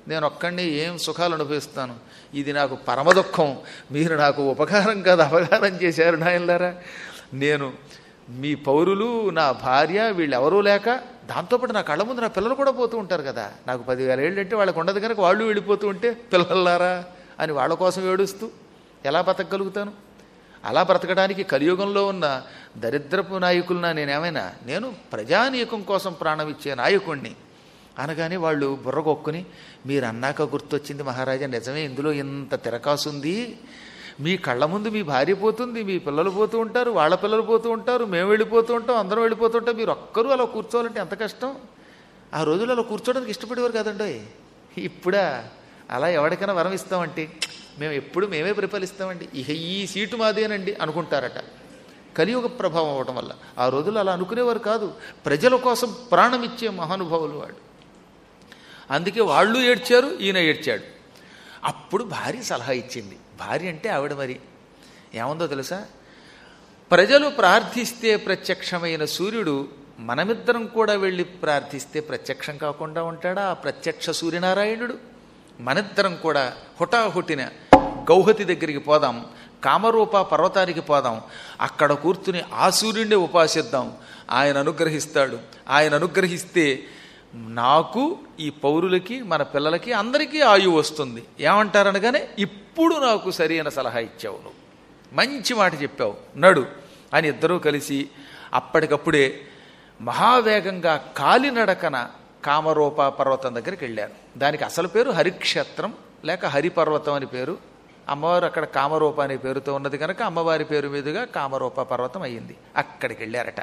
నేను ఒక్కడిని ఏం సుఖాలు అనుభవిస్తాను ఇది నాకు పరమ దుఃఖం మీరు నాకు ఉపకారం కాదు అపకారం చేశారు నాయనలారా నేను మీ పౌరులు నా భార్య వీళ్ళెవరూ లేక దాంతోపాటు నా కళ్ళ ముందు నా పిల్లలు కూడా పోతూ ఉంటారు కదా నాకు పదివేల ఏళ్ళు అంటే వాళ్ళకు ఉండదు కనుక వాళ్ళు వెళ్ళిపోతూ ఉంటే పిల్లలారా అని వాళ్ళ కోసం ఏడుస్తూ ఎలా బతకగలుగుతాను అలా బ్రతకడానికి కలియుగంలో ఉన్న దరిద్రపు నాయకులనా నేనేమైనా నేను ప్రజానీకం కోసం ప్రాణం ఇచ్చే నాయకుణ్ణి అనగానే వాళ్ళు బుర్రగొక్కుని మీరు అన్నాక గుర్తొచ్చింది మహారాజా నిజమే ఇందులో ఇంత తిరకాసుంది మీ కళ్ళ ముందు మీ భార్య పోతుంది మీ పిల్లలు పోతూ ఉంటారు వాళ్ళ పిల్లలు పోతూ ఉంటారు మేము వెళ్ళిపోతూ ఉంటాం అందరం వెళ్ళిపోతూ ఉంటాం మీరు ఒక్కరూ అలా కూర్చోవాలంటే ఎంత కష్టం ఆ రోజుల్లో అలా కూర్చోవడానికి ఇష్టపడేవారు కదండోయ్ ఇప్పుడా అలా ఎవరికైనా వరం ఇస్తామంటే మేము ఎప్పుడు మేమే పరిపాలిస్తామండి ఇక ఈ సీటు మాదేనండి అనుకుంటారట కలియుగ ప్రభావం అవటం వల్ల ఆ రోజుల్లో అలా అనుకునేవారు కాదు ప్రజల కోసం ప్రాణం ఇచ్చే మహానుభావులు వాడు అందుకే వాళ్ళు ఏడ్చారు ఈయన ఏడ్చాడు అప్పుడు భార్య సలహా ఇచ్చింది భార్య అంటే ఆవిడ మరి ఏముందో తెలుసా ప్రజలు ప్రార్థిస్తే ప్రత్యక్షమైన సూర్యుడు మనమిద్దరం కూడా వెళ్ళి ప్రార్థిస్తే ప్రత్యక్షం కాకుండా ఉంటాడా ఆ ప్రత్యక్ష సూర్యనారాయణుడు మనిద్దరం కూడా హుటాహుటిన గౌహతి దగ్గరికి పోదాం కామరూప పర్వతానికి పోదాం అక్కడ కూర్చుని ఆ సూర్యుడిని ఉపాసిద్దాం ఆయన అనుగ్రహిస్తాడు ఆయన అనుగ్రహిస్తే నాకు ఈ పౌరులకి మన పిల్లలకి అందరికీ ఆయువు వస్తుంది ఏమంటారనగానే ఇప్పుడు నాకు సరైన సలహా ఇచ్చావు నువ్వు మంచి మాట చెప్పావు నడు అని ఇద్దరూ కలిసి అప్పటికప్పుడే మహావేగంగా కాలినడకన కామరూప పర్వతం దగ్గరికి వెళ్ళారు దానికి అసలు పేరు హరిక్షేత్రం లేక హరిపర్వతం అని పేరు అమ్మవారు అక్కడ కామరూప అనే పేరుతో ఉన్నది కనుక అమ్మవారి పేరు మీదుగా కామరూప పర్వతం అయ్యింది అక్కడికి వెళ్ళారట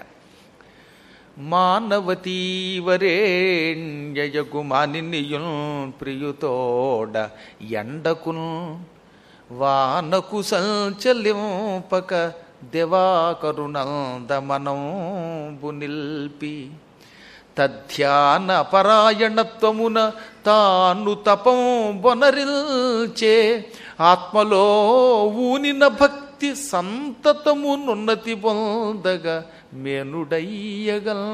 మానవతీవరేణ్యయగు మానినియుల్ ప్రియుతోడ ఎండకున్ వానకు సంచలింపక దివాకరుణందమనంబు నిల్పి తధ్యాన పరాయణత్వమున తాను తపం బొనరిల్చే ఆత్మలో ఊనిన భక్తి సంతతమునున్నతి పొందగా మేనుడయ్యగల్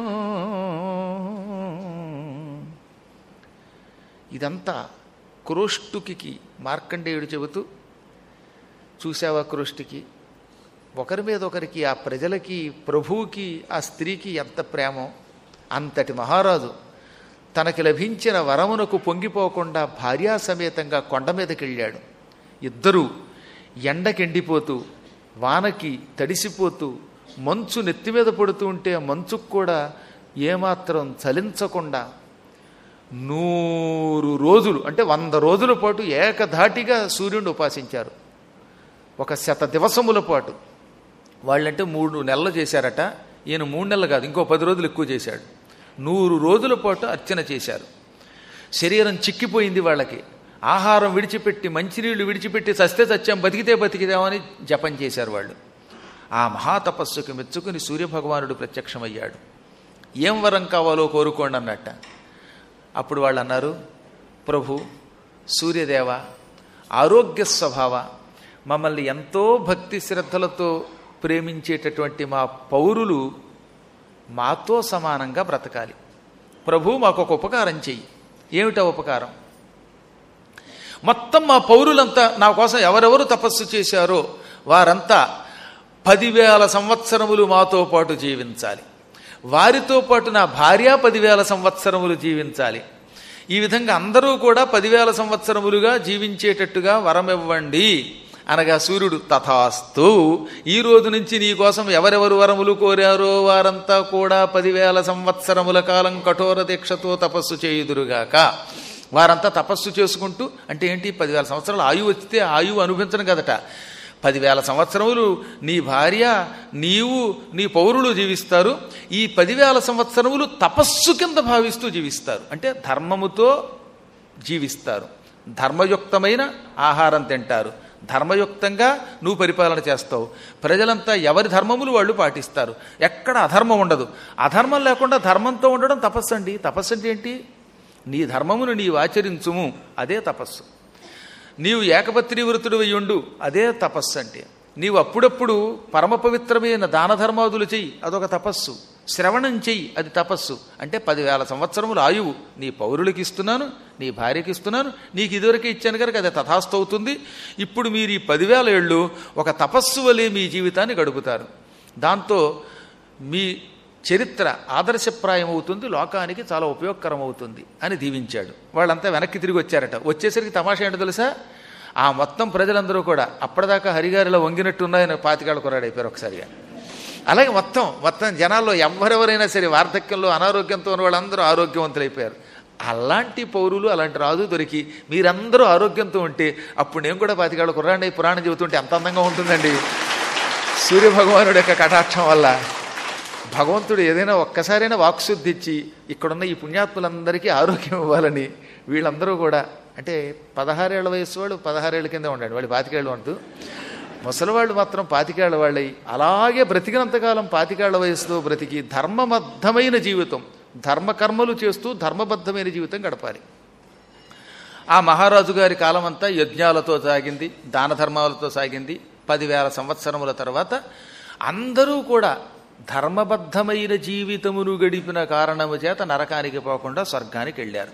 ఇదంతా క్రోష్టుకి మార్కండేయుడు చెబుతూ చూసావా క్రోష్టికి ఒకరి మీద ఒకరికి ఆ ప్రజలకి ప్రభువుకి ఆ స్త్రీకి ఎంత ప్రేమో అంతటి మహారాజు తనకి లభించిన వరమునకు పొంగిపోకుండా భార్యా సమేతంగా కొండ మీదకి వెళ్ళాడు ఇద్దరూ ఎండకెండిపోతూ వానకి తడిసిపోతూ మంచు నెత్తి మీద పడుతూ ఉంటే ఆ మంచుకు కూడా ఏమాత్రం చలించకుండా నూరు రోజులు అంటే వంద రోజుల పాటు ఏకధాటిగా సూర్యుడిని ఉపాసించారు ఒక శత దివసముల పాటు వాళ్ళంటే మూడు నెలలు చేశారట ఈయన మూడు నెలలు కాదు ఇంకో పది రోజులు ఎక్కువ చేశాడు నూరు రోజుల పాటు అర్చన చేశారు శరీరం చిక్కిపోయింది వాళ్ళకి ఆహారం విడిచిపెట్టి మంచినీళ్లు విడిచిపెట్టి చస్తే చచ్చాం బతికితే బతికిదామని జపం చేశారు వాళ్ళు ఆ మహాతపస్సుకు మెచ్చుకుని సూర్యభగవానుడు ప్రత్యక్షమయ్యాడు ఏం వరం కావాలో కోరుకోండి అన్నట్ట అప్పుడు వాళ్ళు అన్నారు ప్రభు సూర్యదేవ ఆరోగ్య స్వభావ మమ్మల్ని ఎంతో భక్తి శ్రద్ధలతో ప్రేమించేటటువంటి మా పౌరులు మాతో సమానంగా బ్రతకాలి ప్రభు మాకు ఒక ఉపకారం చెయ్యి ఏమిటా ఉపకారం మొత్తం మా పౌరులంతా నా కోసం ఎవరెవరు తపస్సు చేశారో వారంతా పదివేల సంవత్సరములు మాతో పాటు జీవించాలి వారితో పాటు నా భార్య పదివేల సంవత్సరములు జీవించాలి ఈ విధంగా అందరూ కూడా పదివేల సంవత్సరములుగా జీవించేటట్టుగా వరమివ్వండి అనగా సూర్యుడు తథాస్తు ఈ రోజు నుంచి నీ కోసం ఎవరెవరు వరములు కోరారో వారంతా కూడా పదివేల సంవత్సరముల కాలం కఠోర దీక్షతో తపస్సు చేయుదురుగాక వారంతా తపస్సు చేసుకుంటూ అంటే ఏంటి పదివేల సంవత్సరాలు ఆయువు వచ్చితే ఆయువు అనుభవించడం కదట పదివేల సంవత్సరములు నీ భార్య నీవు నీ పౌరులు జీవిస్తారు ఈ పదివేల సంవత్సరములు తపస్సు కింద భావిస్తూ జీవిస్తారు అంటే ధర్మముతో జీవిస్తారు ధర్మయుక్తమైన ఆహారం తింటారు ధర్మయుక్తంగా నువ్వు పరిపాలన చేస్తావు ప్రజలంతా ఎవరి ధర్మములు వాళ్ళు పాటిస్తారు ఎక్కడ అధర్మం ఉండదు అధర్మం లేకుండా ధర్మంతో ఉండడం తపస్సు అండి తపస్సు అంటే ఏంటి నీ ధర్మమును నీవు ఆచరించుము అదే తపస్సు నీవు ఏకపత్రి వృతుడు ఉండు అదే తపస్సు అంటే నీవు అప్పుడప్పుడు పరమ పవిత్రమైన దాన ధర్మాదులు చెయ్యి అదొక తపస్సు శ్రవణం చెయ్యి అది తపస్సు అంటే పదివేల సంవత్సరములు ఆయువు నీ పౌరులకి ఇస్తున్నాను నీ భార్యకి ఇస్తున్నాను నీకు ఇదివరకే ఇచ్చాను కనుక అది తథాస్తు అవుతుంది ఇప్పుడు మీరు ఈ పదివేల ఏళ్ళు ఒక తపస్సు వలె మీ జీవితాన్ని గడుపుతారు దాంతో మీ చరిత్ర ఆదర్శప్రాయం అవుతుంది లోకానికి చాలా ఉపయోగకరం అవుతుంది అని దీవించాడు వాళ్ళంతా వెనక్కి తిరిగి వచ్చారట వచ్చేసరికి తమాషా ఏంటో తెలుసా ఆ మొత్తం ప్రజలందరూ కూడా అప్పటిదాకా హరిగారిలో వంగినట్టు ఉన్నాయని పాతికాళ్ళు కొరాడైపోయారు ఒకసారిగా అలాగే మొత్తం మొత్తం జనాల్లో ఎవరెవరైనా సరే వార్ధక్యంలో అనారోగ్యంతో ఉన్న వాళ్ళందరూ ఆరోగ్యవంతులైపోయారు అలాంటి పౌరులు అలాంటి రాజు దొరికి మీరందరూ ఆరోగ్యంతో ఉంటే అప్పుడు నేను కూడా పాతికాళ్ళు కుర్రాండి పురాణం చెబుతుంటే ఎంత అందంగా ఉంటుందండి సూర్యభగవానుడి యొక్క కటాక్షం వల్ల భగవంతుడు ఏదైనా ఒక్కసారైనా వాక్శుద్ధి ఇచ్చి ఇక్కడున్న ఈ పుణ్యాత్ములందరికీ ఆరోగ్యం ఇవ్వాలని వీళ్ళందరూ కూడా అంటే పదహారేళ్ల వయసు వాళ్ళు పదహారేళ్ల కింద ఉండండి వాళ్ళు పాతికేళ్ళు అంటూ ముసలివాళ్ళు మాత్రం పాతికేళ్ల వాళ్ళై అలాగే బ్రతికినంతకాలం పాతికేళ్ల వయసులో బ్రతికి ధర్మబద్ధమైన జీవితం ధర్మకర్మలు చేస్తూ ధర్మబద్ధమైన జీవితం గడపాలి ఆ మహారాజు గారి కాలం అంతా యజ్ఞాలతో సాగింది దాన ధర్మాలతో సాగింది పదివేల సంవత్సరముల తర్వాత అందరూ కూడా ధర్మబద్ధమైన జీవితమును గడిపిన కారణము చేత నరకానికి పోకుండా స్వర్గానికి వెళ్ళారు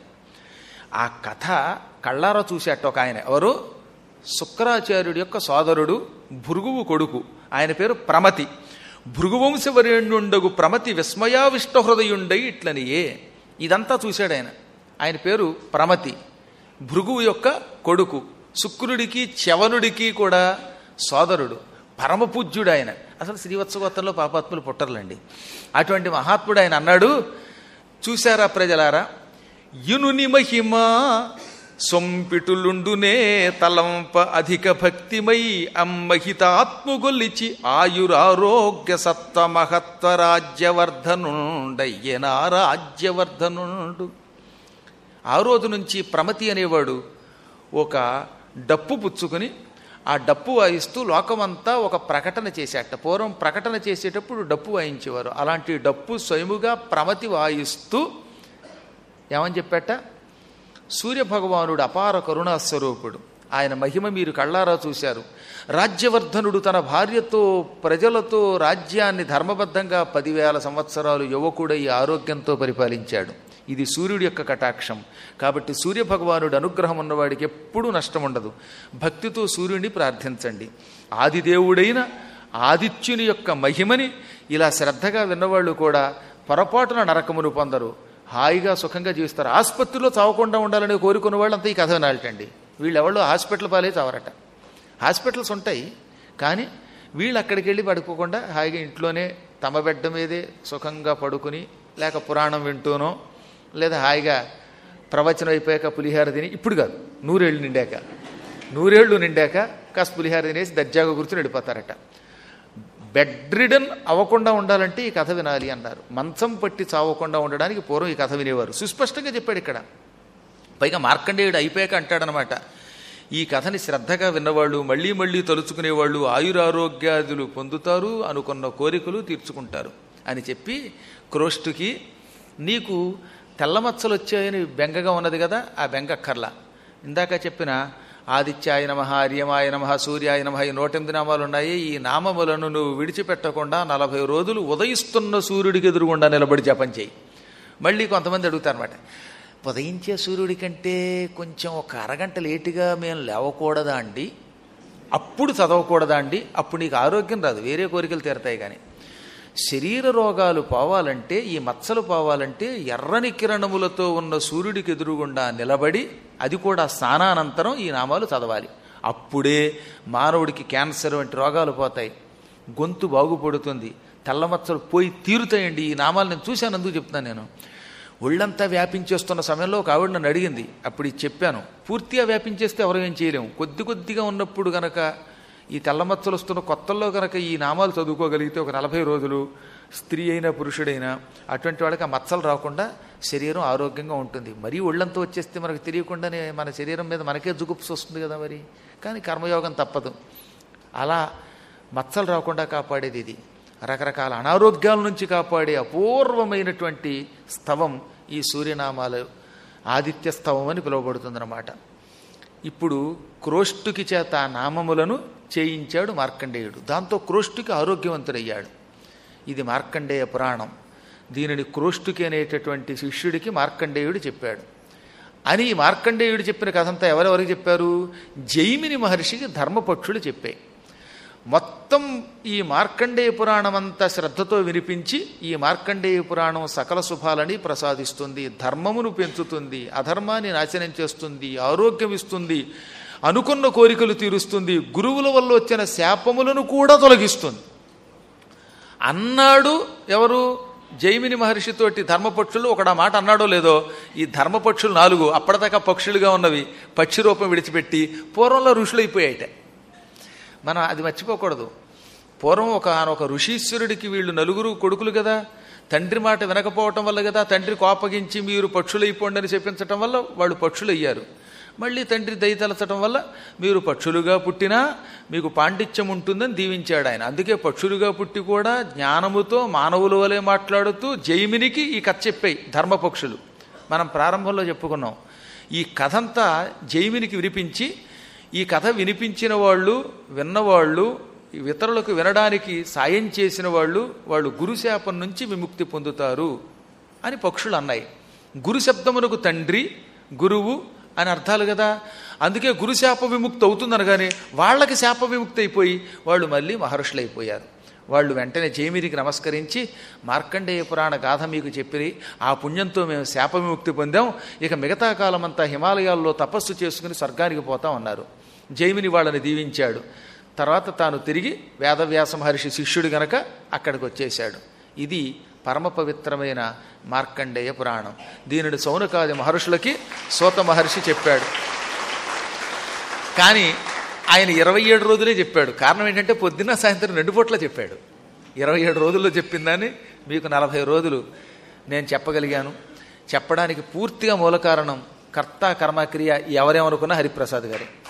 ఆ కథ కళ్ళారా చూసేట ఒక ఆయన ఎవరు శుక్రాచార్యుడి యొక్క సోదరుడు భృగువు కొడుకు ఆయన పేరు ప్రమతి భృగువంశవరేణ్యుండగు ప్రమతి విస్మయావిష్ట హృదయుండై ఇట్లనియే ఇదంతా చూశాడు ఆయన ఆయన పేరు ప్రమతి భృగువు యొక్క కొడుకు శుక్రుడికి చవనుడికి కూడా సోదరుడు పరమపూజ్యుడు ఆయన అసలు శ్రీవత్సగోత్తంలో పాపాత్ములు పుట్టర్లండి అటువంటి మహాత్ముడు ఆయన అన్నాడు చూశారా ప్రజలారా యునుని మహిమ సొంపిటులుండునే తలంప అధిక భక్తిమై అమ్మహితాత్ముగొల్లిచి ఆయురారోగ్య సత్వ మహత్వ రాజ్యవర్ధనుండయ్యనా రాజ్యవర్ధనుండు ఆ రోజు నుంచి ప్రమతి అనేవాడు ఒక డప్పు పుచ్చుకుని ఆ డప్పు వాయిస్తూ లోకమంతా ఒక ప్రకటన చేసేట పూర్వం ప్రకటన చేసేటప్పుడు డప్పు వాయించేవారు అలాంటి డప్పు స్వయముగా ప్రమతి వాయిస్తూ ఏమని చెప్పేట సూర్యభగవానుడు అపార కరుణాస్వరూపుడు ఆయన మహిమ మీరు కళ్ళారా చూశారు రాజ్యవర్ధనుడు తన భార్యతో ప్రజలతో రాజ్యాన్ని ధర్మబద్ధంగా పదివేల సంవత్సరాలు యువకుడై ఆరోగ్యంతో పరిపాలించాడు ఇది సూర్యుడి యొక్క కటాక్షం కాబట్టి సూర్యభగవానుడు అనుగ్రహం ఉన్నవాడికి ఎప్పుడూ నష్టం ఉండదు భక్తితో సూర్యుడిని ప్రార్థించండి ఆదిదేవుడైన ఆదిత్యుని యొక్క మహిమని ఇలా శ్రద్ధగా విన్నవాళ్ళు కూడా పొరపాటున నరకమును పొందరు హాయిగా సుఖంగా జీవిస్తారు ఆసుపత్రిలో చావకుండా ఉండాలని కోరుకున్న వాళ్ళంతా ఈ కథ వినాలటండి వీళ్ళెవళ్ళు హాస్పిటల్ పాలే చావరట హాస్పిటల్స్ ఉంటాయి కానీ వీళ్ళు అక్కడికి వెళ్ళి పడుకోకుండా హాయిగా ఇంట్లోనే తమ బిడ్డ మీదే సుఖంగా పడుకుని లేక పురాణం వింటూనో లేదా హాయిగా ప్రవచనం అయిపోయాక పులిహార తిని ఇప్పుడు కాదు నూరేళ్ళు నిండాక నూరేళ్ళు నిండాక కాస్త పులిహార తినేసి దర్జాగా కూర్చుని వెళ్ళిపోతారట బెడ్ రిడన్ అవ్వకుండా ఉండాలంటే ఈ కథ వినాలి అన్నారు మంచం పట్టి చావకుండా ఉండడానికి పూర్వం ఈ కథ వినేవారు సుస్పష్టంగా చెప్పాడు ఇక్కడ పైగా మార్కండేయుడు అయిపోయాక అంటాడనమాట ఈ కథని శ్రద్ధగా విన్నవాళ్ళు మళ్ళీ మళ్ళీ తలుచుకునేవాళ్ళు ఆయురారోగ్యాదులు పొందుతారు అనుకున్న కోరికలు తీర్చుకుంటారు అని చెప్పి క్రోష్టుకి నీకు తెల్లమచ్చలు వచ్చాయని బెంగగా ఉన్నది కదా ఆ బెంగక్కర్లా ఇందాక చెప్పిన ఆదిత్యాయ నమ ఆర్యమాయ నమ సూర్యాయ నమ ఈ నూటెనిమిది నామాలు ఉన్నాయి ఈ నామములను నువ్వు విడిచిపెట్టకుండా నలభై రోజులు ఉదయిస్తున్న సూర్యుడికి ఎదురుగుండా నిలబడి జపం చేయి మళ్ళీ కొంతమంది అడుగుతారన్నమాట ఉదయించే సూర్యుడి కంటే కొంచెం ఒక అరగంట లేటుగా మేము లేవకూడదా అండి అప్పుడు చదవకూడదా అండి అప్పుడు నీకు ఆరోగ్యం రాదు వేరే కోరికలు తీరతాయి కానీ శరీర రోగాలు పోవాలంటే ఈ మచ్చలు పోవాలంటే ఎర్రని కిరణములతో ఉన్న సూర్యుడికి ఎదురుగుండా నిలబడి అది కూడా స్నానానంతరం ఈ నామాలు చదవాలి అప్పుడే మానవుడికి క్యాన్సర్ వంటి రోగాలు పోతాయి గొంతు బాగుపడుతుంది తెల్లమచ్చలు పోయి తీరుతాయండి ఈ నామాలు నేను చూశాను అందుకు చెప్తున్నాను నేను ఒళ్ళంతా వ్యాపించేస్తున్న సమయంలో ఒక ఆవిడ నన్ను అడిగింది అప్పుడు ఇది చెప్పాను పూర్తిగా వ్యాపించేస్తే ఎవరు ఏం చేయలేము కొద్ది కొద్దిగా ఉన్నప్పుడు గనక ఈ తెల్లమచ్చలు వస్తున్న కొత్తల్లో కనుక ఈ నామాలు చదువుకోగలిగితే ఒక నలభై రోజులు స్త్రీ అయినా పురుషుడైనా అటువంటి వాళ్ళకి ఆ మచ్చలు రాకుండా శరీరం ఆరోగ్యంగా ఉంటుంది మరీ ఒళ్ళంతా వచ్చేస్తే మనకు తెలియకుండానే మన శరీరం మీద మనకే జుగుప్స్ వస్తుంది కదా మరి కానీ కర్మయోగం తప్పదు అలా మచ్చలు రాకుండా కాపాడేది ఇది రకరకాల అనారోగ్యాల నుంచి కాపాడే అపూర్వమైనటువంటి స్తవం ఈ సూర్యనామాలు ఆదిత్య స్తవం అని పిలువబడుతుందన్నమాట ఇప్పుడు క్రోష్టుకి చేత ఆ నామములను చేయించాడు మార్కండేయుడు దాంతో క్రోష్టుకి ఆరోగ్యవంతుడయ్యాడు ఇది మార్కండేయ పురాణం దీనిని క్రోష్టుకి అనేటటువంటి శిష్యుడికి మార్కండేయుడు చెప్పాడు అని ఈ మార్కండేయుడు చెప్పిన కథంతా ఎవరెవరికి చెప్పారు జైమిని మహర్షికి ధర్మపక్షులు చెప్పాయి మొత్తం ఈ మార్కండేయ పురాణం అంతా శ్రద్ధతో వినిపించి ఈ మార్కండేయ పురాణం సకల శుభాలని ప్రసాదిస్తుంది ధర్మమును పెంచుతుంది అధర్మాన్ని నాశనం చేస్తుంది ఆరోగ్యం ఇస్తుంది అనుకున్న కోరికలు తీరుస్తుంది గురువుల వల్ల వచ్చిన శాపములను కూడా తొలగిస్తుంది అన్నాడు ఎవరు జైమిని మహర్షితోటి ధర్మపక్షులు ఒకడు ఆ మాట అన్నాడో లేదో ఈ ధర్మపక్షులు నాలుగు అప్పటిదాకా పక్షులుగా ఉన్నవి పక్షి రూపం విడిచిపెట్టి పూర్వంలో ఋషులైపోయాయిట మనం అది మర్చిపోకూడదు పూర్వం ఒక ఒక ఋషీశ్వరుడికి వీళ్ళు నలుగురు కొడుకులు కదా తండ్రి మాట వినకపోవటం వల్ల కదా తండ్రి కోపగించి మీరు పక్షులైపోండి అని చెప్పించటం వల్ల వాళ్ళు పక్షులయ్యారు మళ్ళీ తండ్రి దయతలచటం వల్ల మీరు పక్షులుగా పుట్టినా మీకు పాండిత్యం ఉంటుందని దీవించాడు ఆయన అందుకే పక్షులుగా పుట్టి కూడా జ్ఞానముతో మానవుల వలె మాట్లాడుతూ జైమినికి ఈ కథ చెప్పాయి ధర్మపక్షులు మనం ప్రారంభంలో చెప్పుకున్నాం ఈ కథంతా జైమినికి వినిపించి ఈ కథ వినిపించిన వాళ్ళు విన్నవాళ్ళు ఇతరులకు వినడానికి సాయం చేసిన వాళ్ళు వాళ్ళు గురుశాపం నుంచి విముక్తి పొందుతారు అని పక్షులు అన్నాయి గురు శబ్దమునకు తండ్రి గురువు అని అర్థాలు కదా అందుకే గురుశాప విముక్తి అవుతుంది అనగానే వాళ్ళకి శాప విముక్తి అయిపోయి వాళ్ళు మళ్ళీ మహర్షులైపోయారు వాళ్ళు వెంటనే జైమిరికి నమస్కరించి మార్కండేయ పురాణ గాథ మీకు చెప్పి ఆ పుణ్యంతో మేము శాప విముక్తి పొందాం ఇక మిగతా కాలమంతా హిమాలయాల్లో తపస్సు చేసుకుని స్వర్గానికి పోతాం అన్నారు జైమిని వాళ్ళని దీవించాడు తర్వాత తాను తిరిగి వేదవ్యాస మహర్షి శిష్యుడు గనక అక్కడికి వచ్చేశాడు ఇది పరమ పవిత్రమైన మార్కండేయ పురాణం దీనిని సౌనకాది మహర్షులకి సోత మహర్షి చెప్పాడు కానీ ఆయన ఇరవై ఏడు రోజులే చెప్పాడు కారణం ఏంటంటే పొద్దున్న సాయంత్రం రెండు పూట్ల చెప్పాడు ఇరవై ఏడు రోజుల్లో చెప్పిందని మీకు నలభై రోజులు నేను చెప్పగలిగాను చెప్పడానికి పూర్తిగా మూల కారణం కర్త కర్మక్రియ ఎవరేమనుకున్నా హరిప్రసాద్ గారు